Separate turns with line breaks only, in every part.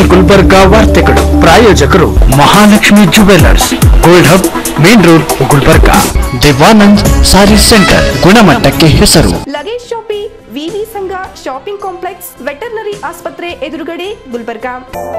ಇನ್ ಗುಲ್ಬರ್ಗಾ ವಾರ್ತೆಗಳು ಪ್ರಾಯೋಜಕರು Mahalakshmi jewellers gold hub main road Gulbarga Devanand sari centre ಗುಣಮಟ್ಟಕ್ಕೆ ಹೆಸರು
ಲಗೇಜ್ ಶಾಪಿ ವಿವಿ ಸಂಘ ಶಾಪಿಂಗ್ ಕಾಂಪ್ಲೆಕ್ಸ್ ವೆಟರ್ನರಿ ಆಸ್ಪತ್ರೆ ಎದುರುಗಡೆ Gulbarga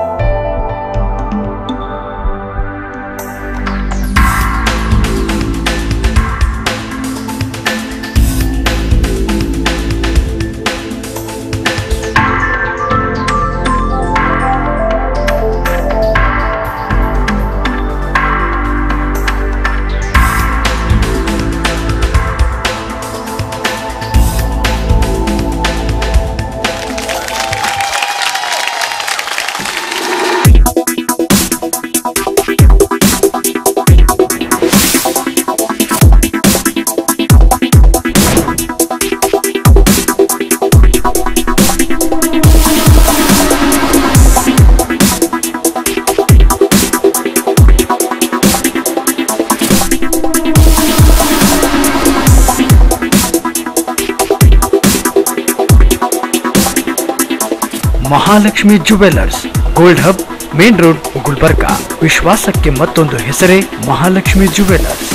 Mahalakshmi jewellers gold hub main road Gulbarga ವಿಶ್ವಾಸಕ್ಕೆ ಮತ್ತೊಂದು ಹೆಸರೇ ಮಹಾಲಕ್ಷ್ಮಿ ಜುವೆಲ್ಲರ್ಸ್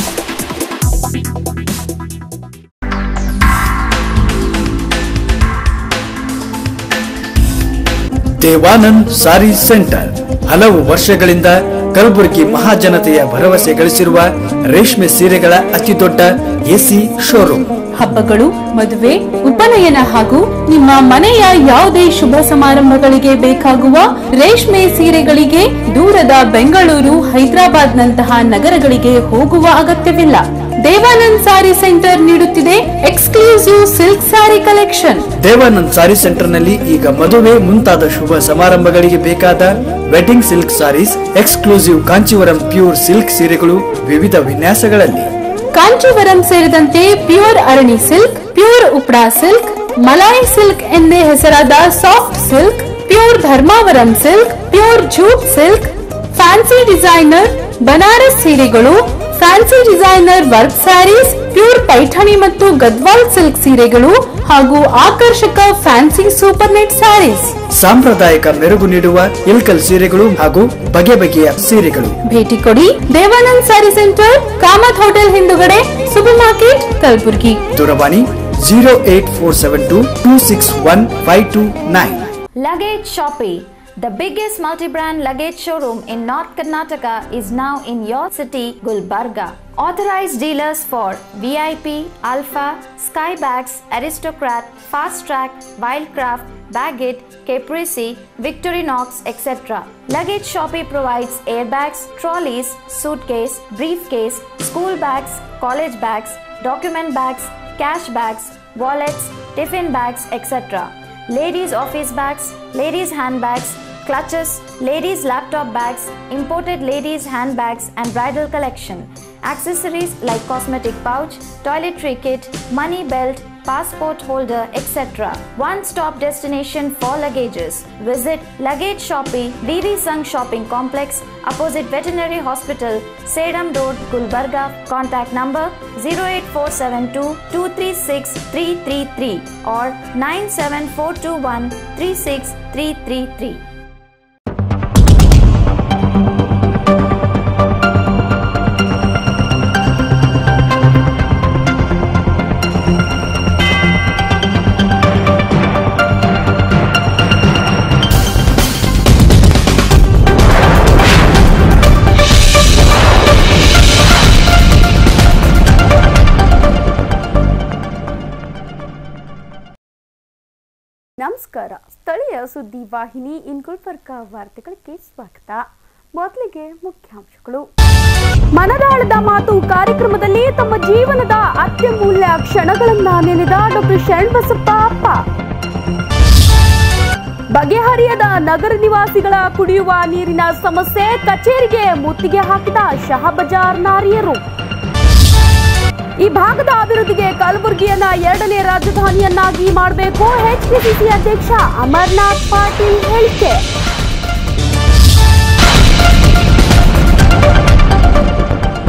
ದೇವಾನಂದ್ ಸಾರಿ ಸೆಂಟರ್ ಹಲವು ವರ್ಷಗಳಿಂದ ಕಲಬುರಗಿ ಮಹಾಜನತೆಯ ಭರವಸೆ ಗಳಿಸಿರುವ ರೇಷ್ಮೆ ಸೀರೆಗಳ ಅತಿದೊಡ್ಡ ಎಸಿ ಶೋರೂಮ್
ಹಬ್ಬಗಳು ಮದುವೆ ಉಪನಯನ ಹಾಗೂ ನಿಮ್ಮ ಮನೆಯ ಯಾವುದೇ ಶುಭ ಸಮಾರಂಭಗಳಿಗೆ ಬೇಕಾಗುವ ರೇಷ್ಮೆ ಸೀರೆಗಳಿಗೆ ದೂರದ ಬೆಂಗಳೂರು ಹೈದರಾಬಾದ್ ನಂತಹ ನಗರಗಳಿಗೆ ಹೋಗುವ ಅಗತ್ಯವಿಲ್ಲ ದೇವಾನಂದ್ ಸಾರಿ ಸೆಂಟರ್ ನೀಡುತ್ತಿದೆ exclusive silk sari collection
Devanand sari centre ನಲ್ಲಿ ಈಗ ಮದುವೆ ಮುಂತಾದ ಶುಭ ಸಮಾರಂಭಗಳಿಗೆ ಬೇಕಾದ wedding silk saris exclusive Kanchivaram pure silk ಸೀರೆಗಳು ವಿವಿಧ ವಿನ್ಯಾಸಗಳಲ್ಲಿ
ಕಾಂಚೀವರಂ ಸೇರಿದಂತೆ pure Arani silk pure Uppada silk Malai silk ಎಂದೇ ಹೆಸರಾದ soft silk pure Dharmavaram silk pure jute silk fancy designer Banaras ಸೀರೆಗಳು fancy designer work saris pure Paithani ಮತ್ತು ಗದ್ವಾಲ್ ಸಿಲ್ಕ್ ಸೀರೆಗಳು ಹಾಗೂ ಆಕರ್ಷಕ ಫ್ಯಾನ್ಸಿ ಸೂಪರ್ ನೆಟ್ ಸ್ಯಾರೀಸ್
ಸಾಂಪ್ರದಾಯಿಕ ಮೆರುಗು ನೀಡುವ ಇಲ್ಕಲ್ ಸೀರೆಗಳು ಹಾಗೂ ಬಗೆ ಬಗೆಯ ಸೀರೆಗಳು
ಭೇಟಿ ಕೊಡಿ ದೇವಾನಂದ್ ಸ್ಯಾರಿ ಸೆಂಟರ್ ಕಾಮತ್ ಹೋಟೆಲ್ ಹಿಂದುಗಡೆ ಸೂಪರ್ ಮಾರ್ಕೆಟ್ ಕಲಬುರ್ಗಿ
ದೂರವಾಣಿ zero eight four seven two two six one five two nine
Luggage Shoppe, the biggest multi-brand luggage showroom in North Karnataka is now in your city, Gulbarga. Authorized dealers for VIP, Alpha, Skybags, Aristocrat, Fast Track, Wildcraft, Baggett, Caprese, Victorinox, etc. Luggage Shoppe provides airbags, trolleys, suitcase, briefcase, school bags, college bags, document bags, cash bags, wallets, tiffin bags, etc ladies' office bags, ladies' handbags, clutches, ladies' laptop bags, imported ladies' handbags, and bridal collection. Accessories like cosmetic pouch, toiletry kit, money belt, passport holder, etc. One stop destination for luggages. Visit Luggage Shoppe, VV Sung Shopping Complex, opposite Veterinary Hospital, Sedam Road, Gulbarga. Contact number 08472 236 333 or 97421 36333.
ನಮಸ್ಕಾರ ಸ್ಥಳೀಯ ಸುದ್ದಿ ವಾಹಿನಿ ಇನ್ ಗುಲ್ಬರ್ಗ ವಾರ್ತೆಗಳಿಗೆ ಸ್ವಾಗತ ಮೊದಲಿಗೆ ಮುಖ್ಯಾಂಶಗಳು ಮನದಾಳದ ಮಾತು ಕಾರ್ಯಕ್ರಮದಲ್ಲಿ ತಮ್ಮ ಜೀವನದ ಅತ್ಯಮೂಲ್ಯ ಕ್ಷಣಗಳನ್ನ ನೆನೆದ ಡಾಕ್ಟರ್ ಶರಣಬಸಪ್ಪ ಅಪ್ಪ ಬಗೆಹರಿಯದ ನಗರ ನಿವಾಸಿಗಳ ಕುಡಿಯುವ ನೀರಿನ ಸಮಸ್ಯೆ ಕಚೇರಿಗೆ ಮುತ್ತಿಗೆ ಹಾಕಿದ ಶಹಬಜಾರ್ ನಾರಿಯರು ಈ ಭಾಗದ ಅಭಿವೃದ್ಧಿಗೆ ಕಲಬುರಗಿಯನ್ನ ಎರಡನೇ ರಾಜಧಾನಿಯನ್ನಾಗಿ ಮಾಡಬೇಕು ಎಚ್ಪಿಸಿಸಿ ಅಧ್ಯಕ್ಷ ಅಮರ್ನಾಥ್ ಪಾಟೀಲ್ ಹೇಳಿಕೆ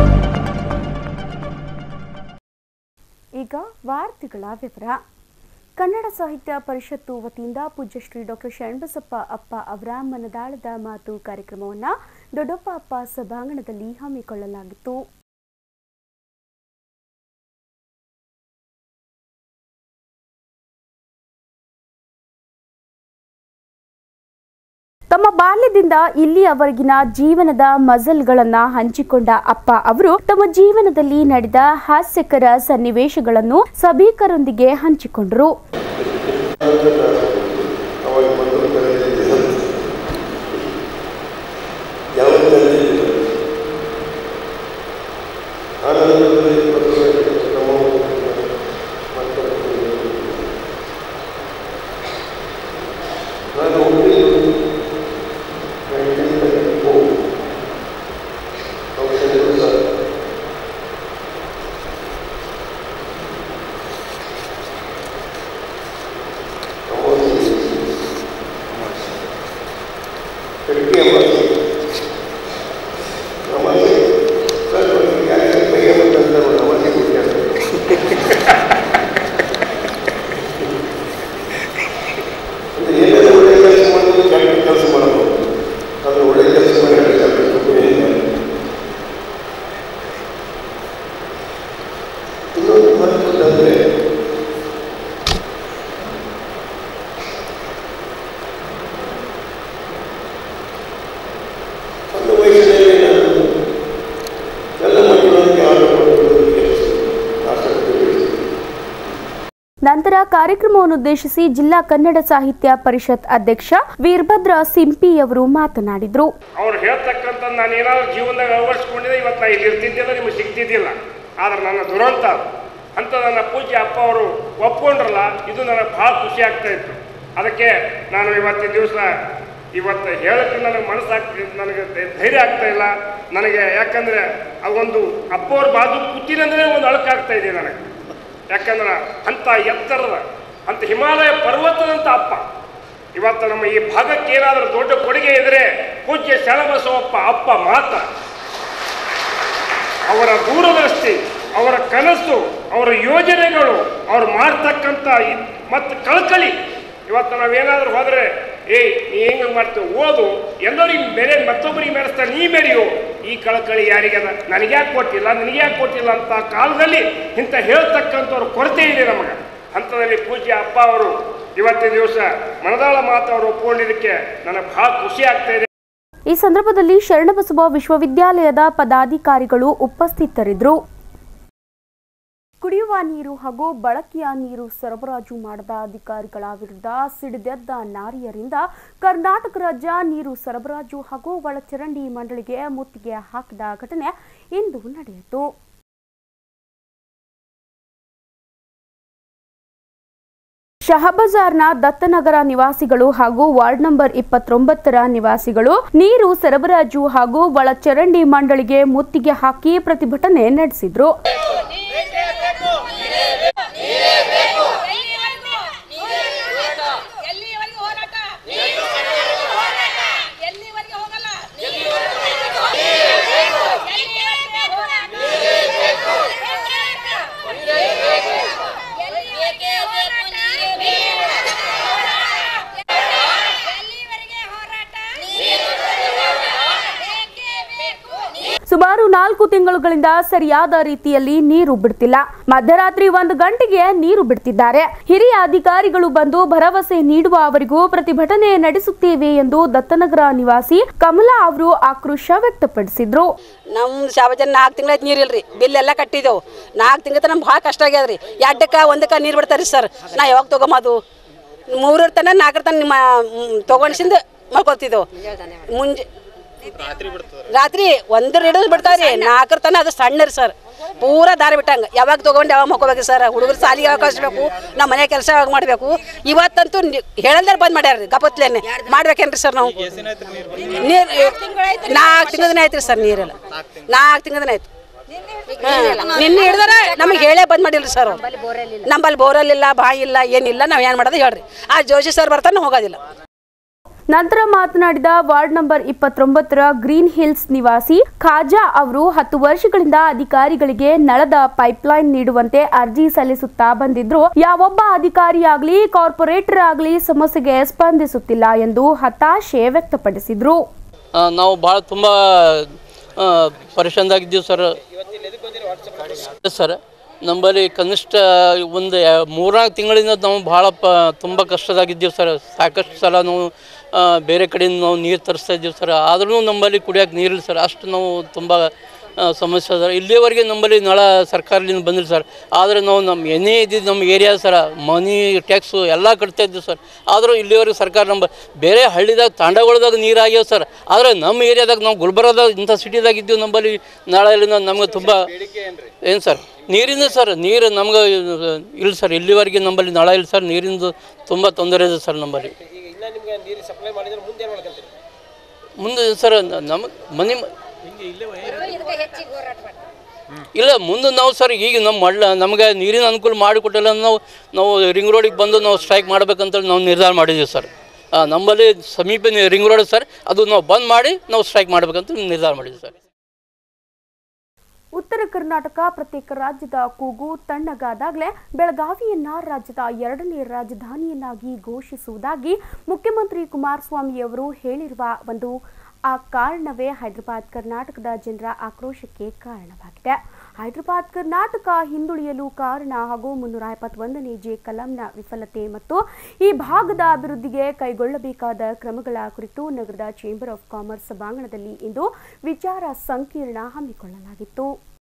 ಈಗ ವಾರ್ತೆಗಳ ವಿವರ ಕನ್ನಡ ಸಾಹಿತ್ಯ ಪರಿಷತ್ತು ವತಿಯಿಂದ ಪೂಜ್ಯ ಶ್ರೀ ಡಾಕ್ಟರ್ ಶರಣಬಸಪ್ಪ ಅಪ್ಪ ಅವರ ಮನದಾಳದ ಮಾತು ಕಾರ್ಯಕ್ರಮವನ್ನು ದೊಡ್ಡಪ್ಪ ಅಪ್ಪ ಸಭಾಂಗಣದಲ್ಲಿ ಹಮ್ಮಿಕೊಳ್ಳಲಾಗಿತ್ತು ತಮ್ಮ ಬಾಲ್ಯದಿಂದ ಇಲ್ಲಿಯವರೆಗಿನ ಜೀವನದ ಮಜಲ್ಗಳನ್ನ ಹಂಚಿಕೊಂಡ ಅಪ್ಪ ಅವರು ತಮ್ಮ ಜೀವನದಲ್ಲಿ ನಡೆದ ಹಾಸ್ಯಕರ ಸನ್ನಿವೇಶಗಳನ್ನು ಸಭಿಕರೊಂದಿಗೆ ಹಂಚಿಕೊಂಡರು
ಅವಾಗ ಬಂದು ಕರೆದಿದ್ದೆ ಯಾವತ್ತಲ್ಲಿ ಆನಂದದಲ್ಲಿ ಮತ್ತು ನಮ್ಮ ಮಕ್ಕಳು ನಾನು ಹುಟ್ಟಿದ್ದು ನೈನ್ಟೀನ್ ಫೋರ್ ಔಷಧ ಸರ್ ಕಡಿಮೆ ಅಮಾವಾಸ್ಯೆ ಅಮಾವಾಸ್ಯೆ ಸರ್ ಯಾಕೆ ಕೈಗೆ ಬಂದಂತ ಅಮಾವಾಸ್ಯೆ ಕೊಟ್ಟಾರೆ ಅಂದ್ರೆ ಏನಾದ್ರು ಒಳ್ಳೆ ಕೆಲಸ ಮಾಡೋದು ಕೆಟ್ಟ ಕೆಲಸ ಮಾಡೋದು ಅದು ಒಳ್ಳೆ ಕೆಲಸ ಮಾಡಿದ್ರೆ ಸಾಕು, ಏನಿಲ್ಲ. ಇನ್ನೊಂದು ಮಹತ್ವದಂದ್ರೆ ಒಂದು ವಯಸ್ಸಿನಲ್ಲಿ ನಾನು ಎಲ್ಲ ಮಕ್ಕಳೊಂದಿಗೆ ಆಟ ಆಡುವುದಕ್ಕೆ ಆಸಕ್ತಿ ವಹಿಸಿದೆ
ನಂತರ ಕಾರ್ಯಕ್ರಮವನ್ನು ಉದ್ದೇಶಿಸಿ ಜಿಲ್ಲಾ ಕನ್ನಡ ಸಾಹಿತ್ಯ ಪರಿಷತ್ ಅಧ್ಯಕ್ಷ ವೀರಭದ್ರ ಸಿಂಪಿಯವರು ಮಾತನಾಡಿದರು
ಅವ್ರು ಹೇಳ್ತಕ್ಕಂಥ ನಾನು ಏನಾದ್ರು ಜೀವನದಾಗ ಅಳವಡಿಸ್ಕೊಂಡಿದ್ದೆ ಇವತ್ತು ನಾ ಇಲ್ಲಿ ಇರ್ತಿದ್ದಿಲ್ಲ ನಿಮಗೆ ಸಿಗ್ತಿದ್ದಿಲ್ಲ ಆದ್ರೆ ನನ್ನ ದುರಂತ ಅದು. ಅಂತ ನನ್ನ ಪೂಜ್ಯ ಅಪ್ಪ ಅವರು ಒಪ್ಕೊಂಡ್ರಲ್ಲ ಇದು ನನಗೆ ಭಾಳ ಖುಷಿ ಆಗ್ತಾ ಇತ್ತು ಅದಕ್ಕೆ ನಾನು ಇವತ್ತಿನ ದಿವಸ ಇವತ್ತು ಹೇಳಕ್ಕೆ ನನಗೆ ಮನಸ್ಸಾಗ್ತಿ ನನಗೆ ಧೈ- ಧೈರ್ಯ ಆಗ್ತಾ ಇಲ್ಲ ನನಗೆ ಯಾಕಂದರೆ ಆ ಒಂದು ಅಪ್ಪವ್ರ ಬಾಜು ಕೂತಿನಂದ್ರೆ ಒಂದು ಅಳಕಾಗ್ತಾ ಇದೆ ನನಗೆ ಯಾಕಂದ್ರೆ ಅಂಥ ಎತ್ತರದ ಅಂಥ ಹಿಮಾಲಯ ಪರ್ವತದಂಥ ಅಪ್ಪ ಇವತ್ತು ನಮ್ಮ ಈ ಭಾಗಕ್ಕೆ ಏನಾದರೂ ದೊಡ್ಡ ಕೊಡುಗೆ ಇದ್ರೆ ಪೂಜ್ಯ ಶರಣಬಸವಪ್ಪ ಅಪ್ಪ ಮಾತ್ರ ಅವರ ದೂರದೃಷ್ಟಿ ಅವರ ಕನಸು ಅವರ ಯೋಜನೆಗಳು ಅವ್ರು ಮಾಡ್ತಕ್ಕಂಥ ಇದ್- ಮತ್ತು ಕಳಕಳಿ ಇವತ್ತು ನಾವೇನಾದ್ರೂ ಹೋದರೆ ಏಯ್ ನೀ ಹೆಂಗೆ ಮಾಡ್ತೀವಿ ಓದು ಎಲ್ಲರಿಗೆ ಬೆಲೆ ಮತ್ತೊಬ್ಬರಿಗೆ ಮೆರೆಸ್ತಾ ನೀ ಮೆರೆಯು ಈ ಕಳಕಳಿ ಯಾರಿಗದ ನನಗ್ಯಾಕೆ ಕೊಟ್ಟಿಲ್ಲ ನನಗ್ಯಾಕೆ ಕೊಟ್ಟಿಲ್ಲ ಅಂತ ಕಾಲದಲ್ಲಿ ಇಂಥ ಹೇಳ್ತಕ್ಕಂಥವ್ರ ಕೊರತೆ ಇದೆ ನಮಗೆ ಅಂಥದ್ರಲ್ಲಿ ಪೂಜ್ಯ ಅಪ್ಪ ಅವರು ಇವತ್ತಿನ ದಿವಸ ಮನದಾಳ ಮಾತು ಅವರು ಒಪ್ಕೊಂಡಿದ್ದಕ್ಕೆ ನನಗೆ ಭಾಳ ಖುಷಿ ಆಗ್ತಾ ಇದೆ
ಈ ಸಂದರ್ಭದಲ್ಲಿ ಶರಣಬಸವ ವಿಶ್ವವಿದ್ಯಾಲಯದ ಪದಾಧಿಕಾರಿಗಳು ಉಪಸ್ಥಿತರಿದ್ದರು ಕುಡಿಯುವ ನೀರು ಹಾಗೂ ಬಳಕೆಯ ನೀರು ಸರಬರಾಜು ಮಾಡದ ಅಧಿಕಾರಿಗಳ ವಿರುದ್ಧ ಸಿಡಿದೆದ್ದ ನಾರಿಯರಿಂದ ಕರ್ನಾಟಕ ರಾಜ್ಯ ನೀರು ಸರಬರಾಜು ಹಾಗೂ ಒಳಚರಂಡಿ ಮಂಡಳಿಗೆ ಮುತ್ತಿಗೆ ಹಾಕಿದ ಘಟನೆ ಇಂದು ನಡೆಯಿತು ಶಹಬಜಾರ್ನ ದತ್ತನಗರ ನಿವಾಸಿಗಳು ಹಾಗೂ ವಾರ್ಡ್ ನಂಬರ್ ಇಪ್ಪತ್ತೊಂಬತ್ತರ ನಿವಾಸಿಗಳು ನೀರು ಸರಬರಾಜು ಹಾಗೂ ಒಳಚರಂಡಿ ಮಂಡಳಿಗೆ ಮುತ್ತಿಗೆ ಹಾಕಿ ಪ್ರತಿಭಟನೆ ನಡೆಸಿದ್ರು
ಎಲ್ಲಿವರೆಗೆ ಹೋರಾಟ ಎಲ್ಲಿವರೆಗೆ ಹೋಗಲ್ಲ ಎಲ್ಲಿವರೆಗೆ ಹೋರಾಟ ಬೇಕೇ ಬೇಕು
ಸುಮಾರು ನಾಲ್ಕು ತಿಂಗಳುಗಳಿಂದ ಸರಿಯಾದ ರೀತಿಯಲ್ಲಿ ನೀರು ಬಿಡ್ತಿಲ್ಲ ಮಧ್ಯರಾತ್ರಿ ಒಂದು ಗಂಟೆಗೆ ನೀರು ಬಿಡ್ತಿದ್ದಾರೆ ಹಿರಿಯ ಅಧಿಕಾರಿಗಳು ಬಂದು ಭರವಸೆ ನೀಡುವವರೆಗೂ ಪ್ರತಿಭಟನೆ ನಡೆಸುತ್ತೇವೆ ಎಂದು ದತ್ತನಗರ ನಿವಾಸಿ ಕಮಲಾ ಅವರು ಆಕ್ರೋಶ ವ್ಯಕ್ತಪಡಿಸಿದ್ರು
ನಮ್ಮ ಶಾಬಜನ್ ನಾಲ್ಕು ತಿಂಗಳಾಯ್ತು ನೀರು ಇಲ್ರಿ ಬಿಲ್ ಎಲ್ಲ ಕಟ್ಟಿದ್ದೆವು ನಾಲ್ಕು ತಿಂಗಳ ನಮ್ಗೆ ಭಾಳ ಕಷ್ಟ ಆಗ್ಯದ್ರಿ ಎರಡಕ್ಕೆ ಒಂದಕ್ಕೆ ನೀರು ಬಿಡ್ತಾರೆ ಸರ್ ನಾ ಯಾವಾಗ ತೊಗೊಂಬದು ಮೂರರ ತನ ನಾಲ್ಕರ ತನ ನಿಮ್ಮ ತೊಗೊಂಡ್ಸಿಂದ ಮಲ್ಕೊತಿದ್ದೆವು ಮುಂಜೆ ರಾತ್ರಿ ಒಂದರ ಹಿಡಿದು ಬಿಡ್ತಾವ್ರಿ ನಾಲ್ಕರ ತನ ಅದು ಸಣ್ಣ ರೀ ಸರ್ ಪೂರಾ ದಾರಿ ಬಿಟ್ಟಂಗ ಯಾವಾಗ ತೊಗೊಂಡು ಯಾವಾಗ ಮಕ್ಕೋಬೇಕು ಸರ್ ಹುಡುಗರು ಸಾಲಿಗೆ ಯಾವಾಗ ಕಳಿಸ್ಬೇಕು ನಮ್ಮ ಮನೆ ಕೆಲಸ ಯಾವಾಗ ಮಾಡಬೇಕು ಇವತ್ತಂತೂ ಹೇಳಲ್ದಾರ ಬಂದ್ ಮಾಡ್ಯಾರ್ರಿ ಗಪತ್ಲೇನೆ ಮಾಡ್ಬೇಕೇನ್ರಿ ಸರ್ ನಾವು ನೀರು ನಾಲ್ಕು ತಿಂಗಳದನೇ ಆಯ್ತು ರೀ ಸರ್ ನೀರೆಲ್ಲ ನಾಲ್ಕು ತಿಂಗಳದನೇ ಆಯ್ತು ನಿನ್ನೆ ಹಿಡ್ದಾರ ನಮಗೆ ಹೇಳೇ ಬಂದ್ ಮಾಡಿಲ್ರಿ ಸರ್ ನಂಬಲ್ಲಿ ಬೋರಲ್ ಇಲ್ಲ ಬಾಯಿ ಇಲ್ಲ ಏನಿಲ್ಲ ನಾವು ಏನು ಮಾಡೋದು ಹೇಳ್ರಿ ಆ ಜೋಶಿ ಸರ್ ಬರ್ತಾನೆ ಹೋಗೋದಿಲ್ಲ
ನಂತರ ಮಾತನಾಡಿದ ವಾರ್ಡ್ ನಂಬರ್ ಇಪ್ಪತ್ತೊಂಬತ್ತರ ಗ್ರೀನ್ ಹಿಲ್ಸ್ ನಿವಾಸಿ ಖಾಜಾ ಅವರು ಹತ್ತು ವರ್ಷಗಳಿಂದ ಅಧಿಕಾರಿಗಳಿಗೆ ನಳದ ಪೈಪ್ಲೈನ್ ನೀಡುವಂತೆ ಅರ್ಜಿ ಸಲ್ಲಿಸುತ್ತಾ ಬಂದಿದ್ರು ಯಾವೊಬ್ಬ ಅಧಿಕಾರಿಯಾಗಲಿ ಕಾರ್ಪೊರೇಟರ್ ಆಗಲಿ ಸಮಸ್ಯೆಗೆ ಸ್ಪಂದಿಸುತ್ತಿಲ್ಲ ಎಂದು ಹತಾಶೆ ವ್ಯಕ್ತಪಡಿಸಿದ್ರು
ಆ, ನಾವು ಭಾಳ ತುಂಬ ಪರೇಶಾನ್ದಾಗಿದ್ದೀವಿ ಸರ್ ಸರ್ ನಮ್ಮಲ್ಲಿ ಕನಿಷ್ಠ ಒಂದು ಮೂರ್ನಾಲ್ಕು ತಿಂಗಳಿಂದ ನಾವು ಭಾಳ ಪ ತುಂಬ ಕಷ್ಟದಾಗಿದ್ದೀವಿ ಸರ್ ಸಾಕಷ್ಟು ಸಲ ನಾವು ಆ, ಬೇರೆ ಕಡೆಯಿಂದ ನಾವು ನೀರು ತರಿಸ್ತಾ ಇದ್ದೀವಿ ಸರ್ ಆದ್ರೂ ನಮ್ಮಲ್ಲಿ ಕುಡಿಯೋಕೆ ನೀರಿಲ್ಲ ಸರ್ ಅಷ್ಟು ನಾವು ತುಂಬ ಆ, ಸಮಸ್ಯೆ ಅದ ಇಲ್ಲಿವರೆಗೆ ನಮ್ಮಲ್ಲಿ ನಳ ಸರ್ಕಾರದಿಂದ ಬಂದಿಲ್ಲ ಸರ್ ಆದರೆ ನಾವು ನಮ್ಮ ಏನೇ ಇದ್ದಿದ್ದು ನಮ್ಮ ಏರಿಯಾ ಸರ ಮನಿ ಟ್ಯಾಕ್ಸು ಎಲ್ಲ ಕಟ್ತಾ ಇದ್ದೀವಿ ಸರ್ ಆದರೂ ಇಲ್ಲಿವರೆಗೆ ಸರ್ಕಾರ ನಮ್ಮ ಬೇರೆ ಹಳ್ಳಿದಾಗ ತಾಂಡಗಳದಾಗ ನೀರು ಆಗ್ಯಾವ ಸರ್ ಆದರೆ ನಮ್ಮ ಏರಿಯಾದಾಗ ನಾವು ಗುಲ್ಬರ್ಗದಾಗ ಇಂಥ ಸಿಟಿದಾಗ ಇದ್ದೀವಿ ನಮ್ಮಲ್ಲಿ ನಾಳೆಯಿಂದ ನಮ್ಗೆ ತುಂಬ ಏನು ಸರ್ ನೀರಿಂದ ಸರ್ ನೀರು ನಮ್ಗೆ ಇಲ್ಲ ಸರ್ ಇಲ್ಲಿವರೆಗೆ ನಮ್ಮಲ್ಲಿ ನಳ ಇಲ್ಲ ಸರ್ ನೀರಿಂದು ತುಂಬ ತೊಂದರೆ ಇದೆ ಸರ್ ನಮ್ಮಲ್ಲಿ ಮುಂದೆ ಸರ್ ನಮಗೆ ಮನೆ ಇಲ್ಲ ಮುಂದೆ ನಾವು ಸರ್ ಈಗ ನಮ್ಮ ಮಳ್ಳ ನಮಗೆ ನೀರಿನ ಅನುಕೂಲ ಮಾಡಿಕೊಟ್ಟಿಲ್ಲ ನಾವು ನಾವು ರಿಂಗ್ ರೋಡಿಗೆ ಬಂದು ನಾವು ಸ್ಟ್ರೈಕ್ ಮಾಡ್ಬೇಕಂತ ನಾವು ನಿರ್ಧಾರ ಮಾಡಿದ್ದೀವಿ ಸರ್ ಆ, ನಮ್ಮಲ್ಲಿ ಸಮೀಪ ರಿಂಗ್ ರೋಡ್ ಸರ್ ಅದು ನಾವು ಬಂದ್ ಮಾಡಿ ನಾವು ಸ್ಟ್ರೈಕ್ ಮಾಡ್ಬೇಕಂತ ನಿರ್ಧಾರ ಮಾಡಿದ್ದೀವಿ ಸರ್
ಉತ್ತರ ಕರ್ನಾಟಕ ಪ್ರತ್ಯೇಕ ರಾಜ್ಯದ ಕೂಗು ತಣ್ಣಗಾದಾಗಲೇ ಬೆಳಗಾವಿಯನ್ನ ರಾಜ್ಯದ ಎರಡನೇ ರಾಜಧಾನಿಯನ್ನಾಗಿ ಘೋಷಿಸುವುದಾಗಿ ಮುಖ್ಯಮಂತ್ರಿ ಕುಮಾರಸ್ವಾಮಿಯವರು ಹೇಳಿರುವ ಒಂದು ಆ ಕಾರಣವೇ ಹೈದರಾಬಾದ್ ಕರ್ನಾಟಕದ ಜನರ ಆಕ್ರೋಶಕ್ಕೆ ಕಾರಣವಾಗಿದೆ ಹೈದರಾಬಾದ್ ಕರ್ನಾಟಕ ಹಿಂದುಳಿಯಲು ಕಾರಣ ಹಾಗೂ ಮುನ್ನೂರ ಎಪ್ಪತ್ತೊಂದನೇ ಜೆ ಕಲಾಂನ ವಿಫಲತೆ ಮತ್ತು ಈ ಭಾಗದ ಅಭಿವೃದ್ಧಿಗೆ ಕೈಗೊಳ್ಳಬೇಕಾದ ಕ್ರಮಗಳ ಕುರಿತು ನಗರದ ಚೇಂಬರ್ ಆಫ್ ಕಾಮರ್ಸ್ ಸಭಾಂಗಣದಲ್ಲಿ ಇಂದು ವಿಚಾರ ಸಂಕಿರಣ ಹಮ್ಮಿಕೊಳ್ಳಲಾಗಿತ್ತು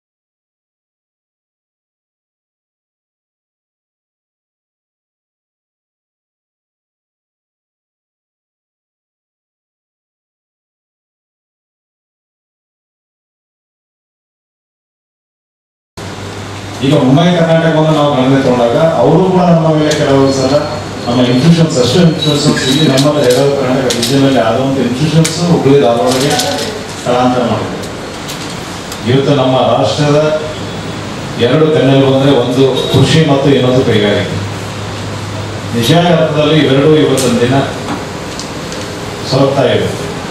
ಈಗ ಮುಂಬೈ ಕರ್ನಾಟಕವನ್ನು ನಾವು ಗಣನೆ ತಗೊಂಡಾಗ ಅವರು ಕೂಡ ನಮ್ಮ ಮೇಲೆ ಕೆಲವು ಸಲ ನಮ್ಮ ಇನ್ಸ್ಟಿಟ್ಯೂಷನ್ಸ್ ಅಷ್ಟು ಇನ್ಸ್ಟಿಟ್ಯೂಷನ್ಸ್ ಇಲ್ಲಿ ನಮ್ಮಲ್ಲಿ ಎರಡು ಕರ್ನಾಟಕ ರೀಜನಲ್ಲಿ ಆದಂಥ ಇನ್ಸ್ಟಿಟ್ಯೂಷನ್ಸ್ ಹುಬ್ಬಳ್ಳಿ ಧಾರವಾಡಗೆ ಸ್ಥಳಾಂತರ ಮಾಡಿದೆ ಇವತ್ತು ನಮ್ಮ ರಾಷ್ಟ್ರದ ಎರಡು ಕಣ್ಣಲ್ಲಿ ಅಂದರೆ ಒಂದು ಕೃಷಿ ಮತ್ತು ಇನ್ನೊಂದು ಕೈಗಾರಿಕೆ ನಿಜವಾದ ಅರ್ಥದಲ್ಲಿ ಇವೆರಡೂ ಇವತ್ತಿನ ದಿನ ಸೊರಗ್ತಾ ಇವೆ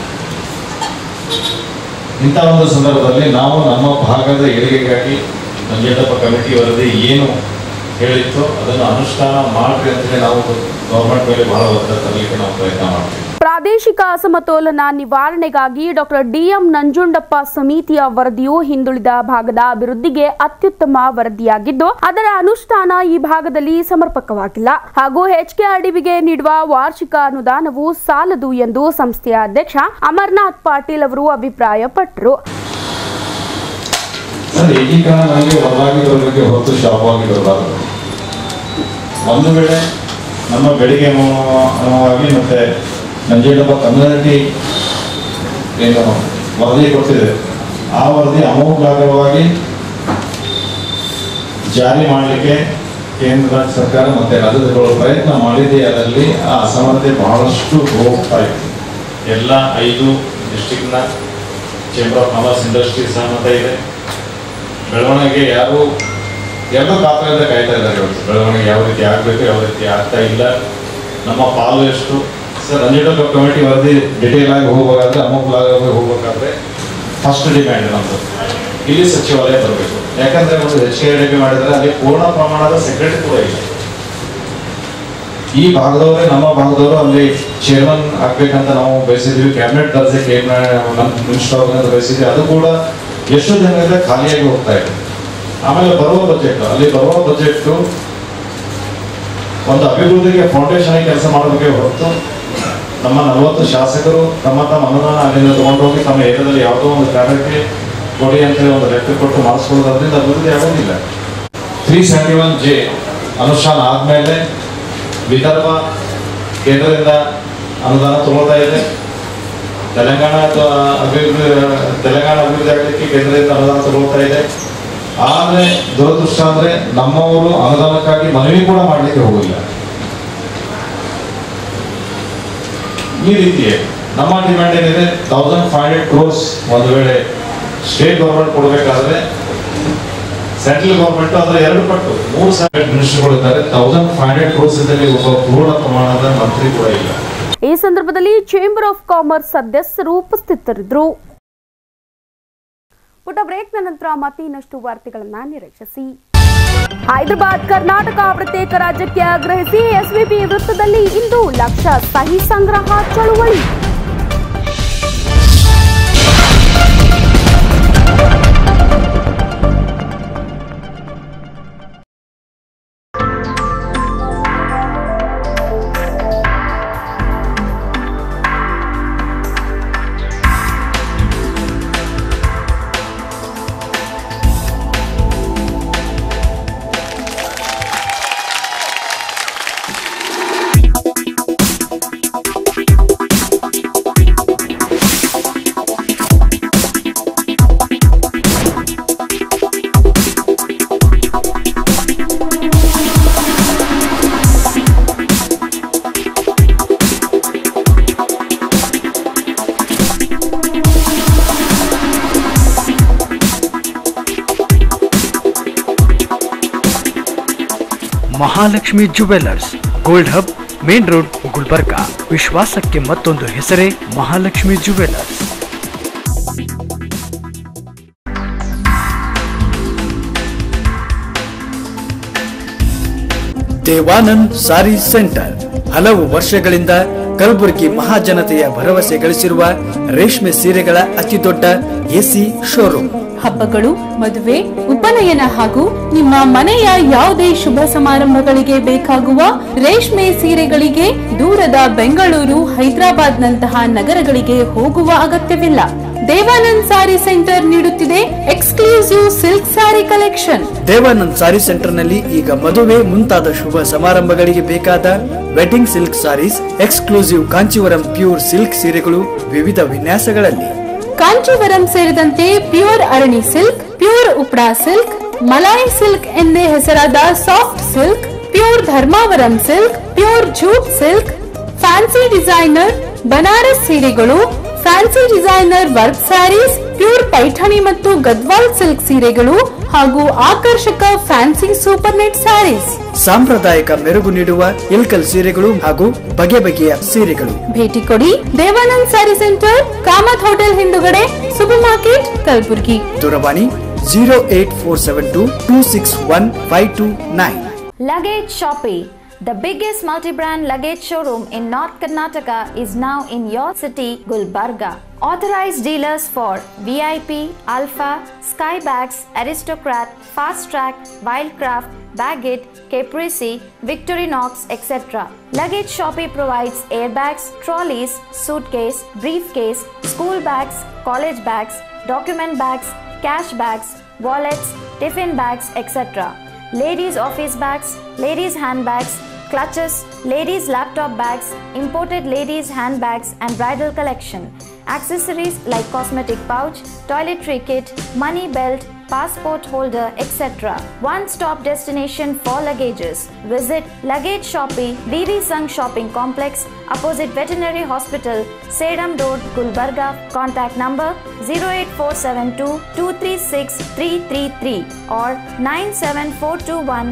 ಇಂಥ ಒಂದು ಸಂದರ್ಭದಲ್ಲಿ ನಾವು ನಮ್ಮ ಭಾಗದ ಏಳಿಗೆಗಾಗಿ ನಂಜೇಟಪ್ಪ ಕಮಿಟಿ ವರದಿ ಏನು ಹೇಳಿತ್ತು ಅದನ್ನು ಅನುಷ್ಠಾನ ಮಾಡ್ರಿ ಅಂತೇಳಿ ನಾವು ಗೌರ್ಮೆಂಟ್ ಮೇಲೆ ಬಹಳ ಒತ್ತಡ ತರಲಿಕ್ಕೆ ನಾವು ಪ್ರಯತ್ನ ಮಾಡ್ತೀವಿ
ಪ್ರಾದೇಶಿಕ ಅಸಮತೋಲನ ನಿವಾರಣೆಗಾಗಿ ಡಾಕ್ಟರ್ ಡಿಎಂ ನಂಜುಂಡಪ್ಪ ಸಮಿತಿಯ ವರದಿಯು ಹಿಂದುಳಿದ ಭಾಗದ ಅಭಿವೃದ್ಧಿಗೆ ಅತ್ಯುತ್ತಮ ವರದಿಯಾಗಿದ್ದು ಅದರ ಅನುಷ್ಠಾನ ಈ ಭಾಗದಲ್ಲಿ ಸಮರ್ಪಕವಾಗಿಲ್ಲ ಹಾಗೂ ಎಚ್ಕೆಆರ್ಡಿಬಿಗೆ ನೀಡುವ ವಾರ್ಷಿಕ ಅನುದಾನವು ಸಾಲದು ಎಂದು ಸಂಸ್ಥೆಯ ಅಧ್ಯಕ್ಷ ಅಮರ್ನಾಥ್ ಪಾಟೀಲ್ ಅವರು ಅಭಿಪ್ರಾಯಪಟ್ಟರು
ಸರ್ ಏಕೀಕರಣ ನನಗೆ ಹೊರವಾಗಿ ಬರಲಿಕ್ಕೆ ಹೊರತು ಶಾಪವಾಗಿ ಬರಬಾರದು ಒಂದು ವೇಳೆ ನಮ್ಮ ಬೆಳಿಗ್ಗೆ ಅನುವಾಗಿ ಮತ್ತೆ ನಂಜೇಡಪ್ಪ ಕಮ್ಯುನಿಟಿ ಏನು ವರದಿ ಕೊಟ್ಟಿದೆ ಆ ವರದಿ ಅಮೋಘವಾಗಿ ಜಾರಿ ಮಾಡಲಿಕ್ಕೆ ಕೇಂದ್ರ ರಾಜ್ಯ ಸರ್ಕಾರ ಮತ್ತೆ ರಾಜ್ಯಗಳು ಪ್ರಯತ್ನ ಮಾಡಿದೆ ಅದರಲ್ಲಿ ಆ ಅಸಮತೆ ಬಹಳಷ್ಟು ಹೋಗ್ತಾ ಇತ್ತು ಎಲ್ಲ ಐದು ಡಿಸ್ಟಿಕ್ನ ಚೇಂಬರ್ ಆಫ್ ಕಾಮರ್ಸ್ ಇಂಡಸ್ಟ್ರಿ ಸಹಮತ ಇದೆ ಬೆಳವಣಿಗೆ ಯಾರು ಎರಡು ಕಾತರದಿಂದ ಕಾಯ್ತಾ ಇದ್ದಾರೆ ಇವತ್ತು ಬೆಳವಣಿಗೆ ಯಾವ ರೀತಿ ಆಗಬೇಕು ಯಾವ ರೀತಿ ಆಗ್ತಾ ಇಲ್ಲ ನಮ್ಮ ಪಾಲು ಎಷ್ಟು ಸರ್ ರಂಜಿಡಲ್ ಕಮಿಟಿ ವರದಿ ಡಿಟೇಲ್ ಆಗಿ ಹೋಗಬೇಕಾದ್ರೆ ಅಮೂಲಾಗಿ ಹೋಗ್ಬೇಕಾದ್ರೆ ಫಸ್ಟ್ ಡಿಮ್ಯಾಂಡ್ ನಮ್ಮದು ಇಲ್ಲಿ ಸಚಿವಾಲಯ ಬರಬೇಕು ಯಾಕಂದ್ರೆ ಒಂದು ಎಚ್ ಕೆ ಡಿ ಮಾಡಿದ್ರೆ ಅಲ್ಲಿ ಪೂರ್ಣ ಪ್ರಮಾಣದ ಸೆಕ್ರೆಟರಿ ಕೂಡ ಇಲ್ಲ ಈ ಭಾಗದವರೇ ನಮ್ಮ ಭಾಗದವರು ಅಲ್ಲಿ ಚೇರ್ಮನ್ ಆಗ್ಬೇಕಂತ ನಾವು ಬಯಸಿದ್ವಿ ಕ್ಯಾಬಿನೆಟ್ ದರ್ಜೆ ಮಿನಿಸ್ಟರ್ ಅಂತ ಬಯಸಿದ್ವಿ ಅದು ಕೂಡ ಎಷ್ಟು ದಿನದಿಂದ ಖಾಲಿಯಾಗಿ ಹೋಗ್ತಾ ಇದೆ ಆಮೇಲೆ ಬರುವ ಬಜೆಟ್ ಅಲ್ಲಿ ಬರುವ ಬಜೆಟ್ ಒಂದು ಅಭಿವೃದ್ಧಿಗೆ ಫೌಂಡೇಶನ್ ಕೆಲಸ ಮಾಡೋದಕ್ಕೆ ಹೊರತು ನಮ್ಮ ನಲವತ್ತು ಶಾಸಕರು ತಮ್ಮ ತಮ್ಮ ಅನುದಾನ ಅಲ್ಲಿಂದ ತಗೊಂಡೋಗಿ ತಮ್ಮ ಏರಿಯಾದಲ್ಲಿ ಯಾವುದೋ ಒಂದು ಕಾರ್ಯಕ್ಕೆ ಕೊಡಿ ಅಂತೇಳಿ ಒಂದು ಲೆಕ್ಕ ಕೊಟ್ಟು ಮಾಡಿಸ್ಕೊಳ್ಳೋದ್ರಿಂದ ಅಭಿವೃದ್ಧಿ ಆಗೋದಿಲ್ಲ ತ್ರೀ ಸೆವೆಂಟಿ ಒನ್ ಜೆ ಅನುಷ್ಠಾನ ಆದಮೇಲೆ ವಿದರ್ಭ ಕೇಂದ್ರದಿಂದ ಅನುದಾನ ತಗೊಳ್ತಾ ಇದೆ ತೆಲಂಗಾಣ ಅಥವಾ ಅಭಿವೃದ್ಧಿ ತೆಲಂಗಾಣ ಅಭಿವೃದ್ಧಿ ಆಗಲಿಕ್ಕೆ ಕೇಂದ್ರದಿಂದ ಅನುದಾನ ತಗೊಳ್ತಾ ಇದೆ ಆದರೆ ದುರದೃಷ್ಟ ಅಂದ್ರೆ ನಮ್ಮವರು ಅನುದಾನಕ್ಕಾಗಿ ಮನವಿ ಕೂಡ ಮಾಡಲಿಕ್ಕೆ ಹೋಗಿಲ್ಲ ಈ ರೀತಿಯೇ ನಮ್ಮ ಡಿಮ್ಯಾಂಡ್ ಏನಿದೆ ತೌಸಂಡ್ ಫೈವ್ ಹಂಡ್ರೆಡ್ ಕ್ರೋರ್ಸ್ ಒಂದು ವೇಳೆ ಸ್ಟೇಟ್ ಗೌರ್ಮೆಂಟ್ ಕೊಡಬೇಕಾದ್ರೆ ಸೆಂಟ್ರಲ್ ಗೌರ್ಮೆಂಟ್ ಅದರ ಎರಡು ಪಟ್ಟು ಮೂರು ಸಾವಿರ ಮಿನಿಸ್ಟರ್ಗಳು ಇದ್ದಾರೆ ತೌಸಂಡ್ ಫೈವ್ ಹಂಡ್ರೆಡ್ ಕ್ರೋರ್ಸ್ ಇದ್ದಲ್ಲಿ ಒಬ್ಬ ಪೂರ್ಣ ಪ್ರಮಾಣದ ಮಂತ್ರಿ ಕೂಡ ಇಲ್ಲ
ಈ ಸಂದರ್ಭದಲ್ಲಿ ಚೇಂಬರ್ ಆಫ್ ಕಾಮರ್ಸ್ ಸದಸ್ಯರು ಉಪಸ್ಥಿತರಿದ್ದರು ಪುಟ ಬ್ರೇಕ್ನ ನಂತರ ಮತ್ತೆ ಇನ್ನಷ್ಟು ವಾರ್ತೆಗಳನ್ನ ನಿರೀಕ್ಷಿಸಿ ಹೈದರಾಬಾದ್ ಕರ್ನಾಟಕ ಪ್ರತ್ಯೇಕ ರಾಜ್ಯಕ್ಕೆ ಆಗ್ರಹಿಸಿ ಎಸ್ವಿಪಿ ವೃತ್ತದಲ್ಲಿ ಇಂದು ಲಕ್ಷ ಸಹಿ ಸಂಗ್ರಹ ಚಳುವಳಿ
Mahalakshmi jewellers gold hub main road Gulbarga ವಿಶ್ವಾಸಕ್ಕೆ ಮತ್ತೊಂದು ಹೆಸರೇ ಮಹಾಲಕ್ಷ್ಮಿ ಜುವೆಲ್ಲರ್ಸ್ ದೇವಾನಂದ್ ಸಾರಿ ಸೆಂಟರ್ ಹಲವು ವರ್ಷಗಳಿಂದ ಕಲಬುರಗಿ ಮಹಾಜನತೆಯ ಭರವಸೆ ಗಳಿಸಿರುವ ರೇಷ್ಮೆ ಸೀರೆಗಳ ಅತಿದೊಡ್ಡ ಎಸಿ ಶೋರೂಮ್
ಹಬ್ಬಗಳು ಮದುವೆ ಉಪನಯನ ಹಾಗೂ ನಿಮ್ಮ ಮನೆಯ ಯಾವುದೇ ಶುಭ ಸಮಾರಂಭಗಳಿಗೆ ಬೇಕಾಗುವ ರೇಷ್ಮೆ ಸೀರೆಗಳಿಗೆ ದೂರದ ಬೆಂಗಳೂರು ಹೈದರಾಬಾದ್ ನಂತಹ ನಗರಗಳಿಗೆ ಹೋಗುವ ಅಗತ್ಯವಿಲ್ಲ ದೇವಾನಂದ್ ಸಾರಿ ಸೆಂಟರ್ ನೀಡುತ್ತಿದೆ exclusive silk sari collection
Devanand sari ಸೆಂಟರ್ನಲ್ಲಿ ಈಗ ಮದುವೆ ಮುಂತಾದ ಶುಭ ಸಮಾರಂಭಗಳಿಗೆ ಬೇಕಾದ wedding silk saris exclusive Kanchivaram pure silk ಸೀರೆಗಳು ವಿವಿಧ ವಿನ್ಯಾಸಗಳಲ್ಲಿ
ಕಾಂಚೀವರಂ ಸೇರಿದಂತೆ pure Arani silk pure Uppada silk Malai silk ಎಂದೇ ಹೆಸರಾದ soft silk pure Dharmavaram silk pure jute silk fancy designer Banaras ಸೀರೆಗಳು fancy designer work saris pure Paithani ಮತ್ತು ಗದ್ವಾಲ್ ಸಿಲ್ಕ್ ಸೀರೆಗಳು ಹಾಗೂ ಆಕರ್ಷಕ ಫ್ಯಾನ್ಸಿ ಸೂಪರ್ ನೆಟ್ ಸ್ಯಾರೀಸ್
ಸಾಂಪ್ರದಾಯಿಕ ಮೆರುಗು ನೀಡುವ ಇಲ್ಕಲ್ ಸೀರೆಗಳು ಹಾಗೂ ಬಗೆ ಬಗೆಯ ಸೀರೆಗಳು
ಭೇಟಿ ಕೊಡಿ ದೇವಾನಂದ್ ಸ್ಯಾರಿ ಸೆಂಟರ್ ಕಾಮತ್ ಹೋಟೆಲ್ ಹಿಂದುಗಡೆ ಸೂಪರ್ ಮಾರ್ಕೆಟ್ ಕಲಬುರ್ಗಿ
ದೂರವಾಣಿ zero eight four seven two two six one five two nine
Luggage Shoppe, the biggest multi-brand luggage showroom in North Karnataka is now in your city, Gulbarga. Authorized dealers for VIP, Alpha, Skybags, Aristocrat, Fast Track, Wildcraft, Baggett, Caprese, Victorinox, etc. Luggage Shoppe provides airbags, trolleys, suitcase, briefcase, school bags, college bags, document bags, cash bags, wallets, tiffin bags, etc ladies' office bags, ladies' handbags, clutches, ladies' laptop bags, imported ladies' handbags, and bridal collection. Accessories like cosmetic pouch, toiletry kit, money belt, passport holder, etc. One stop destination for luggages. Visit Luggage Shoppe, VV Sung Shopping Complex, opposite Veterinary Hospital, Sedam Road, Gulbarga. Contact number 08472 236 333 or 97421